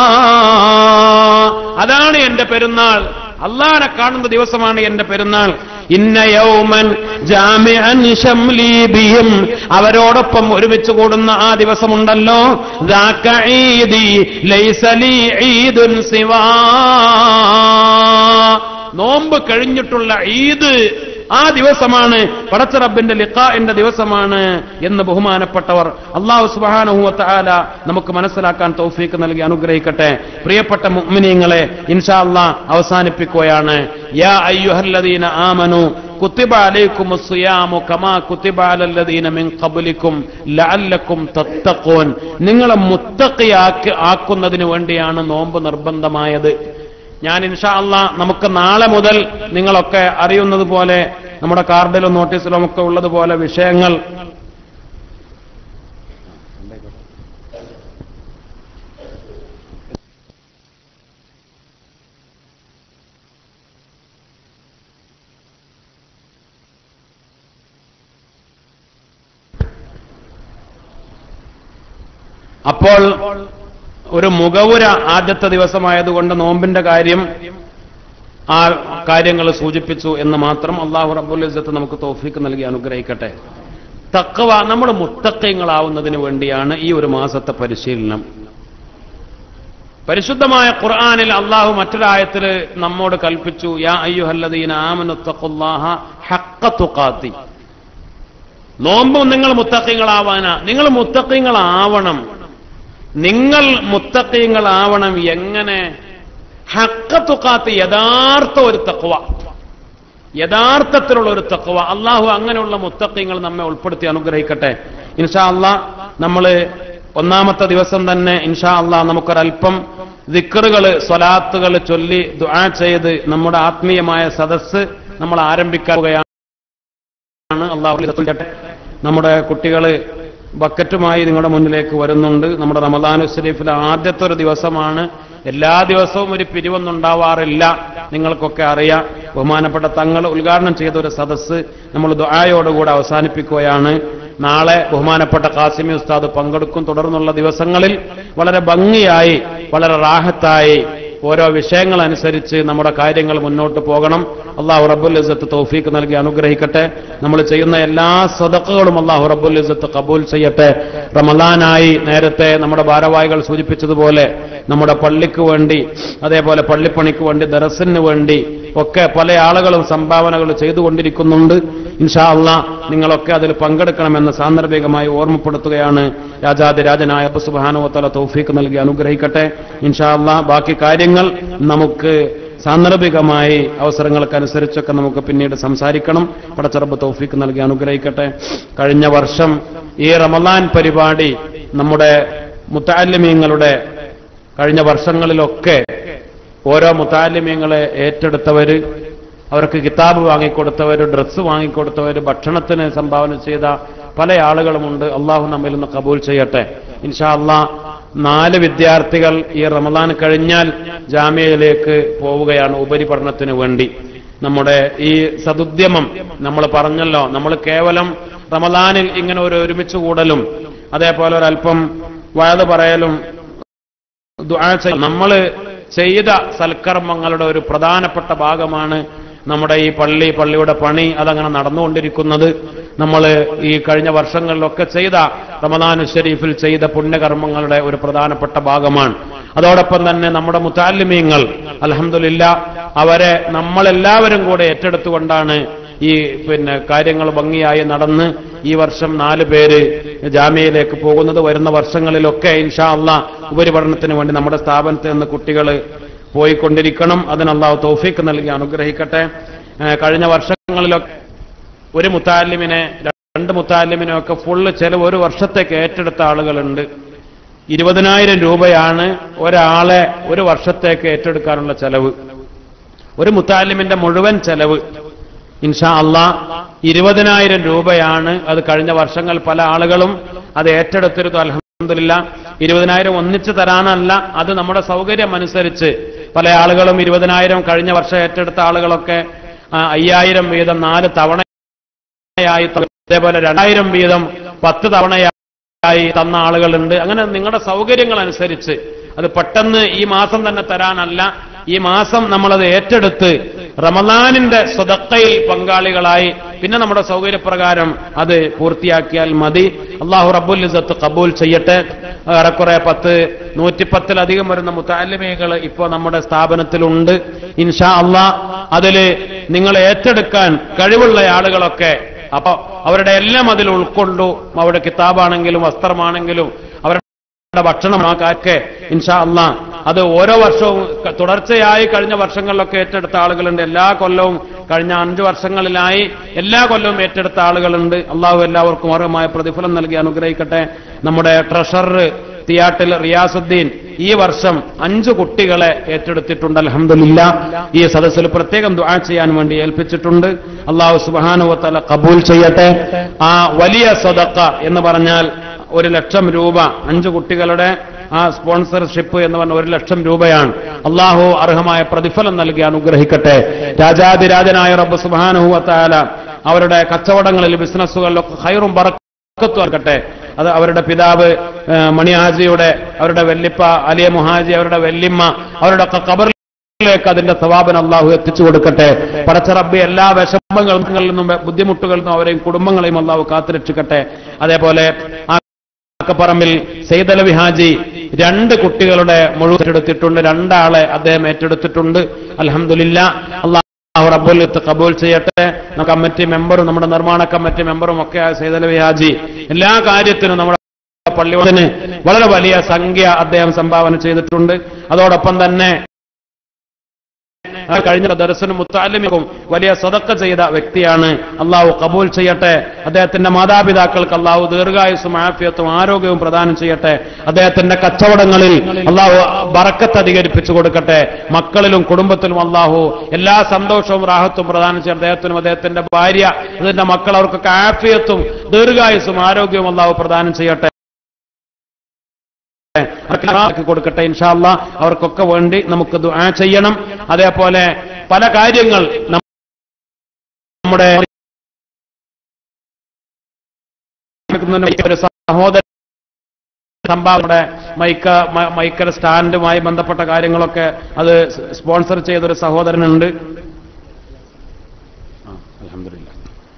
അതാണ് എന്റെ പെരുന്നാൾ അള്ളാനെ കാണുന്ന ദിവസമാണ് എന്റെ പെരുന്നാൾ ഇന്ന യൗമൻ ജാമിഅൻ ശംലി ബിഹിം അവരോടൊപ്പം ഒരുമിച്ച് കൂടുന്ന ആ ദിവസമുണ്ടല്ലോ ذاك عيدي ليس لي عيد سوى നോമ്പ് കഴിഞ്ഞിട്ടുള്ള ഈദ് ആ ദിവസമാണ് പടച്ച റബ്ബിന്റെ ലിഖാന്റെ ദിവസമാണ് എന്ന് ബഹുമാനപ്പെട്ടവർ അള്ളാഹു സുബാനുഹുവത്ത ആല നമുക്ക് മനസ്സിലാക്കാൻ തൗഫീക്ക് നൽകി അനുഗ്രഹിക്കട്ടെ പ്രിയപ്പെട്ട മുഅ്മിനീങ്ങളെ ഇൻഷാ അള്ളാ അവസാനിപ്പിക്കുകയാണ് യാ അയ്യുഹല്ലദീന ആമനു കുത്തിബ അലൈക്കും സുയാമു കമാ കുത്തിബ അലല്ലദീന മിൻ ഖബ്ലിക്കും ലഅല്ലക്കും തത്തഖൂൻ നിങ്ങളെ മുത്തഖിയാക്കി ആക്കുന്നതിന് വേണ്ടിയാണ് നോമ്പ് നിർബന്ധമായത് ഞാൻ ഇൻഷാ അള്ളാ നമുക്ക് നാളെ മുതൽ നിങ്ങളൊക്കെ അറിയുന്നത് പോലെ നമ്മുടെ കാർഡിലും നോട്ടീസിലും ഒക്കെ ഉള്ളതുപോലെ വിഷയങ്ങൾ അപ്പോൾ ഒരു മുഖവുര ആദ്യത്തെ ദിവസമായതുകൊണ്ട് നോമ്പിന്റെ കാര്യം ആ കാര്യങ്ങൾ സൂചിപ്പിച്ചു എന്ന് മാത്രം അള്ളാഹു റബ്ബുൽ ഇസ്സത്ത് നമുക്ക് തോഫീക്ക് നൽകി അനുഗ്രഹിക്കട്ടെ തക്കവ നമ്മൾ മുത്തക്കയങ്ങളാവുന്നതിന് വേണ്ടിയാണ് ഈ ഒരു മാസത്തെ പരിശീലനം പരിശുദ്ധമായ ഖുർആനിൽ അള്ളാഹു മറ്റൊരായത്തിൽ നമ്മോട് കൽപ്പിച്ചു യാ അയ്യുഹല്ലദീന ആമനു തഖുല്ലാഹ ഹഖ്ക തുഖാത്തി നോമ്പും നിങ്ങൾ മുത്തക്കയങ്ങളാവാനാ നിങ്ങൾ മുത്തക്കയങ്ങളാവണം നിങ്ങൾ മുത്തക്കയങ്ങളാവണം എങ്ങനെ ഹക്കത്തുക്കാത്ത് യഥാർത്ഥ ഒരു തക്വ യഥാർത്ഥത്തിലുള്ള ഒരു തക്വ അള്ളാഹു അങ്ങനെയുള്ള മുത്തക്കയങ്ങൾ നമ്മെ ഉൾപ്പെടുത്തി അനുഗ്രഹിക്കട്ടെ ഇൻഷാ അള്ളാ നമ്മള് ഒന്നാമത്തെ ദിവസം തന്നെ ഇൻഷാ അള്ളാ നമുക്കൊരൽപ്പം ദിക്കറുകള് സ്വലാത്തുകൾ ചൊല്ലി ദുആ ചെയ്ത് നമ്മുടെ ആത്മീയമായ സദസ്സ് നമ്മൾ ആരംഭിക്കുകയാണ് അള്ളാഹു നമ്മുടെ കുട്ടികള് ബക്കറ്റുമായി നിങ്ങളുടെ മുന്നിലേക്ക് വരുന്നുണ്ട് നമ്മുടെ റമദാനു ഷരീഫിലെ ആദ്യത്തെ ഒരു ദിവസമാണ് എല്ലാ ദിവസവും ഒരു പിരിവൊന്നുണ്ടാവാറില്ല നിങ്ങൾക്കൊക്കെ അറിയാം ബഹുമാനപ്പെട്ട തങ്ങൾ ഉദ്ഘാടനം ചെയ്ത ഒരു സദസ്സ് നമ്മൾ ദുആയോടുകൂടെ അവസാനിപ്പിക്കുകയാണ് നാളെ ബഹുമാനപ്പെട്ട കാസിമി ഉസ്താദ് പങ്കെടുക്കും തുടർന്നുള്ള ദിവസങ്ങളിൽ വളരെ ഭംഗിയായി വളരെ റാഹത്തായി ഓരോ വിഷയങ്ങൾ അനുസരിച്ച് നമ്മുടെ കാര്യങ്ങൾ മുന്നോട്ട് പോകണം അള്ളാഹു റബ്ബുൽ ഇസത്ത് തൗഫീക്ക് നൽകി അനുഗ്രഹിക്കട്ടെ നമ്മൾ ചെയ്യുന്ന എല്ലാ സദക്കുകളും അള്ളാഹു റബ്ബുൽ ഇസത്ത് കബൂൽ ചെയ്യട്ടെ റമലാനായി നേരത്തെ നമ്മുടെ ഭാരവാഹികൾ സൂചിപ്പിച്ചതുപോലെ നമ്മുടെ പള്ളിക്ക് വേണ്ടി അതേപോലെ പള്ളിപ്പണിക്ക് വേണ്ടി ദറസിന് വേണ്ടി ഒക്കെ പല ആളുകളും സംഭാവനകൾ ചെയ്തുകൊണ്ടിരിക്കുന്നുണ്ട് ഇൻഷാ അള്ളാ നിങ്ങളൊക്കെ അതിൽ പങ്കെടുക്കണമെന്ന് സാന്ദർഭികമായി ഓർമ്മപ്പെടുത്തുകയാണ് രാജാതിരാജനായ സുബാനുവത്തല തൗഫീക്ക് നൽകി അനുഗ്രഹിക്കട്ടെ ഇൻഷാ അള്ളാ ബാക്കി കാര്യങ്ങൾ നമുക്ക് സാന്ദർഭികമായി അവസരങ്ങൾക്കനുസരിച്ചൊക്കെ നമുക്ക് പിന്നീട് സംസാരിക്കണം പടച്ചറബ് തൗഫീക്ക് നൽകി അനുഗ്രഹിക്കട്ടെ കഴിഞ്ഞ വർഷം ഈ റമലാൻ പരിപാടി നമ്മുടെ മുത്താലിമീങ്ങളുടെ കഴിഞ്ഞ വർഷങ്ങളിലൊക്കെ ഓരോ മുത്താലിമ്യങ്ങളെ ഏറ്റെടുത്തവര് അവർക്ക് കിതാബ് വാങ്ങിക്കൊടുത്തവർ ഡ്രസ്സ് വാങ്ങിക്കൊടുത്തവർ ഭക്ഷണത്തിന് സംഭാവന ചെയ്ത പല ആളുകളുമുണ്ട് അള്ളാഹു നമ്മിൽ നിന്ന് കബൂൽ ചെയ്യട്ടെ ഇൻഷാ അള്ളാ നാല് വിദ്യാർത്ഥികൾ ഈ റമദാൻ കഴിഞ്ഞാൽ ജാമ്യയിലേക്ക് പോവുകയാണ് ഉപരിപഠനത്തിന് വേണ്ടി നമ്മുടെ ഈ സതുദ്യമം നമ്മൾ പറഞ്ഞല്ലോ നമ്മൾ കേവലം റമദാനിൽ ഇങ്ങനെ ഒരു ഒരുമിച്ച് കൂടലും അതേപോലെ ഒരല്പം വയത് പറയലും ദുആ ചെയ്യ- നമ്മള് ചെയ്ത സൽക്കർമ്മങ്ങളുടെ ഒരു പ്രധാനപ്പെട്ട ഭാഗമാണ് നമ്മുടെ ഈ പള്ളി പള്ളിയുടെ പണി അതങ്ങനെ നടന്നുകൊണ്ടിരിക്കുന്നത് നമ്മൾ ഈ കഴിഞ്ഞ വർഷങ്ങളിലൊക്കെ ചെയ്ത റമദാനു ഷരീഫിൽ ചെയ്ത പുണ്യകർമ്മങ്ങളുടെ ഒരു പ്രധാനപ്പെട്ട ഭാഗമാണ് അതോടൊപ്പം തന്നെ നമ്മുടെ മുത്താലിമീങ്ങൾ അലഹമില്ല അവരെ നമ്മളെല്ലാവരും കൂടെ ഏറ്റെടുത്തുകൊണ്ടാണ് ഈ പിന്നെ കാര്യങ്ങൾ ഭംഗിയായി നടന്ന് ഈ വർഷം നാല് പേര് ജാമ്യയിലേക്ക് പോകുന്നത് വരുന്ന വർഷങ്ങളിലൊക്കെ ഇൻഷാ അള്ളാ ഉപരിപഠനത്തിന് വേണ്ടി നമ്മുടെ സ്ഥാപനത്തിൽ നിന്ന് കുട്ടികൾ പോയിക്കൊണ്ടിരിക്കണം അതിന് അള്ളാഹു തൗഫീക്ക് നൽകി അനുഗ്രഹിക്കട്ടെ ഏഹ് കഴിഞ്ഞ വർഷങ്ങളിലൊക്കെ ഒരു മുത്താലിമിനെ രണ്ട് മുത്താലിമിനെ ഒക്കെ ഫുള്ള് ചെലവ് ഒരു വർഷത്തേക്ക് ഏറ്റെടുത്ത ആളുകളുണ്ട് ഇരുപതിനായിരം രൂപയാണ് ഒരാളെ ഒരു വർഷത്തേക്ക് ഏറ്റെടുക്കാനുള്ള ചെലവ് ഒരു മുത്താലിമിന്റെ മുഴുവൻ ചെലവ് ഇൻഷാ അള്ളാ ഇരുപതിനായിരം രൂപയാണ് അത് കഴിഞ്ഞ വർഷങ്ങൾ പല ആളുകളും അത് ഏറ്റെടുത്തിരുന്നു അലഹമില്ല ഇരുപതിനായിരം ഒന്നിച്ചു തരാനല്ല അത് നമ്മുടെ സൗകര്യം അനുസരിച്ച് പല ആളുകളും ഇരുപതിനായിരം കഴിഞ്ഞ വർഷം ഏറ്റെടുത്ത ആളുകളൊക്കെ ആ, അയ്യായിരം വീതം നാല് തവണയായി ത- അതേപോലെ രണ്ടായിരം വീതം പത്ത് തവണയായി തന്ന ആളുകളുണ്ട് അങ്ങനെ നിങ്ങളുടെ സൗകര്യങ്ങൾ അനുസരിച്ച് അത് പെട്ടെന്ന് ഈ മാസം തന്നെ തരാനല്ല ഈ മാസം നമ്മളത് ഏറ്റെടുത്ത് റമദാനിന്റെ സ്വതക്കയിൽ പങ്കാളികളായി പിന്നെ നമ്മുടെ സൗകര്യപ്രകാരം അത് പൂർത്തിയാക്കിയാൽ മതി അള്ളാഹു റബ്ബുൽ ഇസത്ത് കബൂൽ ചെയ്യട്ടെ ഏറെക്കുറെ പത്ത് നൂറ്റിപ്പത്തിലധികം വരുന്ന മുത്താലിമീകൾ ഇപ്പോൾ നമ്മുടെ സ്ഥാപനത്തിലുണ്ട് ഇൻഷാ അള്ളാ അതില് നിങ്ങൾ ഏറ്റെടുക്കാൻ കഴിവുള്ള ആളുകളൊക്കെ അപ്പൊ അവരുടെ എല്ലാം അതിൽ ഉൾക്കൊണ്ടു അവരുടെ കിതാബാണെങ്കിലും വസ്ത്രമാണെങ്കിലും അവരുടെ ഭക്ഷണമാക്കെ ഇൻഷാ അള്ളാ അത് ഓരോ വർഷവും ക- തുടർച്ചയായി കഴിഞ്ഞ വർഷങ്ങളിലൊക്കെ ഏറ്റെടുത്ത ആളുകളുണ്ട് എല്ലാ കൊല്ലവും കഴിഞ്ഞ അഞ്ചു വർഷങ്ങളിലായി എല്ലാ കൊല്ലവും ഏറ്റെടുത്ത ആളുകളുണ്ട് അള്ളാഹു എല്ലാവർക്കും അർഹമായ പ്രതിഫലം നൽകി അനുഗ്രഹിക്കട്ടെ നമ്മുടെ ട്രഷറർ തിയാട്ടിൽ റിയാസുദ്ദീൻ ഈ വർഷം അഞ്ചു കുട്ടികളെ ഏറ്റെടുത്തിട്ടുണ്ട് അലഹമില്ല ഈ സദസ്സിൽ പ്രത്യേകം ദുആ ചെയ്യാൻ വേണ്ടി ഏൽപ്പിച്ചിട്ടുണ്ട് അള്ളാഹു സുബാനുവത്തല കബൂൽ ചെയ്യട്ടെ ആ വലിയ സദക്ക എന്ന് പറഞ്ഞാൽ ഒരു ലക്ഷം രൂപ അഞ്ചു കുട്ടികളുടെ ആ സ്പോൺസർഷിപ്പ് എന്ന് പറഞ്ഞ ഒരു ലക്ഷം രൂപയാണ് അള്ളാഹു അർഹമായ പ്രതിഫലം നൽകി അനുഗ്രഹിക്കട്ടെ രാജാതിരാജനായ റബ്ബ് സുബാനുഹുവത്താല അവരുടെ കച്ചവടങ്ങളിൽ ബിസിനസ്സുകളിലൊക്കെ ഹൈറും പറക്കത്തും ആക്കട്ടെ അത് അവരുടെ പിതാവ് ഏ, മണി ഹാജിയുടെ അവരുടെ വെല്ലിപ്പ അലിയ മുഹാജി അവരുടെ വെല്ലിമ്മ അവരുടെ ഒക്കെ ഖബറിലേക്ക് അതിന്റെ സവാബൻ അള്ളാഹു എത്തിച്ചു കൊടുക്കട്ടെ പടച്ചറബി എല്ലാ വിഷമങ്ങളിൽ നിന്നും ബുദ്ധിമുട്ടുകളിൽ നിന്നും അവരെയും കുടുംബങ്ങളെയും അള്ളാഹു കാത്തുരക്ഷിക്കട്ടെ അതേപോലെ ആ പറമ്പിൽ സെയ്ദലവി ഹാജി രണ്ട് കുട്ടികളുടെ മുഴുവൻ ഏറ്റെടുത്തിട്ടുണ്ട് രണ്ടാളെ അദ്ദേഹം ഏറ്റെടുത്തിട്ടുണ്ട് അലഹമില്ല അള്ളാഹു റബ്ബുൽ ഇത്ത് കബൂൽ ചെയ്യട്ടെ നമ്മുടെ കമ്മിറ്റി മെമ്പറും നമ്മുടെ നിർമ്മാണ കമ്മിറ്റി മെമ്പറും ഒക്കെ ആയ സെയ്ദലവി ഹാജി എല്ലാ കാര്യത്തിനും നമ്മുടെ പള്ളിയോടിന് വളരെ വലിയ സംഖ്യ അദ്ദേഹം സംഭാവന ചെയ്തിട്ടുണ്ട് അതോടൊപ്പം തന്നെ ആ കഴിഞ്ഞ ദർശനം മുത്താലിമിക്കും വലിയ സദക്ക ചെയ്ത വ്യക്തിയാണ് അള്ളാഹു കബൂൽ ചെയ്യട്ടെ അദ്ദേഹത്തിന്റെ മാതാപിതാക്കൾക്ക് അള്ളാഹു ദീർഘായുസും ആഫിയത്തും ആരോഗ്യവും പ്രദാനം ചെയ്യട്ടെ അദ്ദേഹത്തിന്റെ കച്ചവടങ്ങളിൽ അള്ളാഹു ബറക്കത്ത് അധികരിപ്പിച്ചു കൊടുക്കട്ടെ മക്കളിലും കുടുംബത്തിലും അള്ളാഹു എല്ലാ സന്തോഷവും റാഹത്തും പ്രദാനം ചെയ്യട്ടെ അദ്ദേഹത്തിനും അദ്ദേഹത്തിന്റെ ഭാര്യ അതിന്റെ മക്കൾ അവർക്കൊക്കെ ആഫിയത്തും ദീർഘായുസും ആരോഗ്യവും അള്ളാഹു പ്രദാനം ചെയ്യട്ടെ ആക്കി കൊടുക്കട്ടെ ഇൻഷാല്ല അവർക്കൊക്കെ വേണ്ടി നമുക്ക് ദുആ ചെയ്യണം അതേപോലെ പല കാര്യങ്ങൾ നം- നമ്മുടെ ഒരു സഹോദരൻ സംഭാവനയുടെ മൈക്ക മ- മൈക്കയുടെ സ്റ്റാൻഡുമായി ബന്ധപ്പെട്ട കാര്യങ്ങളൊക്കെ അത് സ്പോൺസർ ചെയ്തൊരു സഹോദരനുണ്ട് ആ, അൽഹംദുലില്ലാ.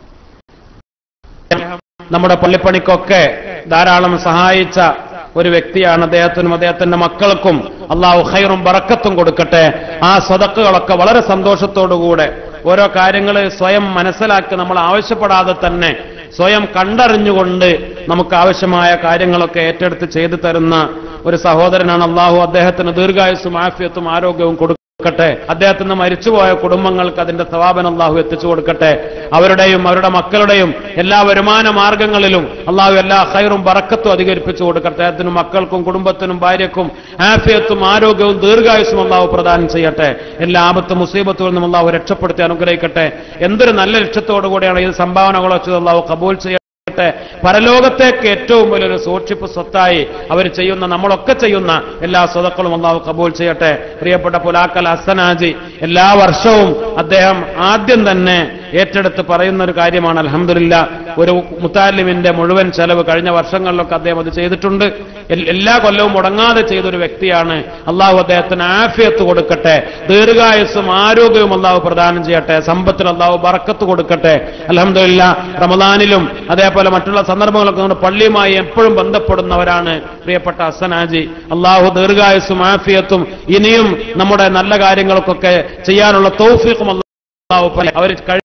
നമ്മുടെ പള്ളിപ്പണിക്കൊക്കെ ധാരാളം സഹായിച്ച ഒരു വ്യക്തിയാണ് അദ്ദേഹത്തിനും അദ്ദേഹത്തിന്റെ മക്കൾക്കും അള്ളാഹു ഖൈറും ബറക്കത്തും കൊടുക്കട്ടെ ആ സ്വതക്കുകളൊക്കെ വളരെ സന്തോഷത്തോടുകൂടെ ഓരോ കാര്യങ്ങൾ സ്വയം മനസ്സിലാക്കി നമ്മൾ ആവശ്യപ്പെടാതെ തന്നെ സ്വയം കണ്ടറിഞ്ഞുകൊണ്ട് നമുക്ക് ആവശ്യമായ കാര്യങ്ങളൊക്കെ ഏറ്റെടുത്ത് ചെയ്തു തരുന്ന ഒരു സഹോദരനാണ് അള്ളാഹു അദ്ദേഹത്തിന് ദീർഘായുസ്സും ആഫിയത്തും ആരോഗ്യവും കൊടുക്കും കൊടുക്കട്ടെ അദ്ദേഹത്തിന് മരിച്ചുപോയ കുടുംബങ്ങൾക്ക് അതിന്റെ സവാപൻ അള്ളാഹു എത്തിച്ചു കൊടുക്കട്ടെ അവരുടെയും അവരുടെ മക്കളുടെയും എല്ലാ വരുമാന മാർഗങ്ങളിലും അള്ളാഹു എല്ലാ ഹൈറും ബറക്കത്തും അധികരിപ്പിച്ചു കൊടുക്കട്ടെ അദ്ദേഹത്തിനും മക്കൾക്കും കുടുംബത്തിനും ഭാര്യക്കും ആഫിയത്തും ആരോഗ്യവും ദീർഘായുസും അള്ളാഹു പ്രദാനം ചെയ്യട്ടെ എല്ലാ ആപത്തും മുസീബത്തുകളിൽ നിന്നും അള്ളാഹു രക്ഷപ്പെടുത്തി അനുഗ്രഹിക്കട്ടെ എന്തൊരു നല്ല ലക്ഷ്യത്തോടു കൂടിയാണ് ഈ സംഭാവനകൾ വെച്ചത് അള്ളാഹു കബൂൽ ചെയ്യട്ടെ ട്ടെ പരലോകത്തേക്ക് ഏറ്റവും വലിയൊരു സൂക്ഷിപ്പ് സ്വത്തായി അവർ ചെയ്യുന്ന നമ്മളൊക്കെ ചെയ്യുന്ന എല്ലാ സ്വതക്കളും അള്ളാഹു കബൂൽ ചെയ്യട്ടെ പ്രിയപ്പെട്ട പുലാക്കൽ ഹസനാജി എല്ലാ വർഷവും അദ്ദേഹം ആദ്യം തന്നെ ഏറ്റെടുത്ത് പറയുന്ന ഒരു കാര്യമാണ് അലഹമില്ല ഒരു മുത്താലിമിന്റെ മുഴുവൻ ചെലവ് കഴിഞ്ഞ വർഷങ്ങളിലൊക്കെ അദ്ദേഹം അത് ചെയ്തിട്ടുണ്ട് എൽ- എല്ലാ കൊല്ലവും മുടങ്ങാതെ ചെയ്തൊരു വ്യക്തിയാണ് അള്ളാഹു അദ്ദേഹത്തിന് ആഫിയത്ത് കൊടുക്കട്ടെ ദീർഘായുസ്സും ആരോഗ്യവും അള്ളാഹു പ്രദാനം ചെയ്യട്ടെ സമ്പത്തിൽ അള്ളാഹു ബറക്കത്ത് കൊടുക്കട്ടെ അലഹമില്ല റമദാനിലും അതേപോലെ മറ്റുള്ള സന്ദർഭങ്ങളൊക്കെ നമ്മുടെ പള്ളിയുമായി എപ്പോഴും ബന്ധപ്പെടുന്നവരാണ് പ്രിയപ്പെട്ട ഹസനാജി അള്ളാഹു ദീർഘായുസ്സും ആഫിയത്തും ഇനിയും നമ്മുടെ നല്ല കാര്യങ്ങൾക്കൊക്കെ ചെയ്യാനുള്ള തൗഫീഖും അള്ളാഹു അവർ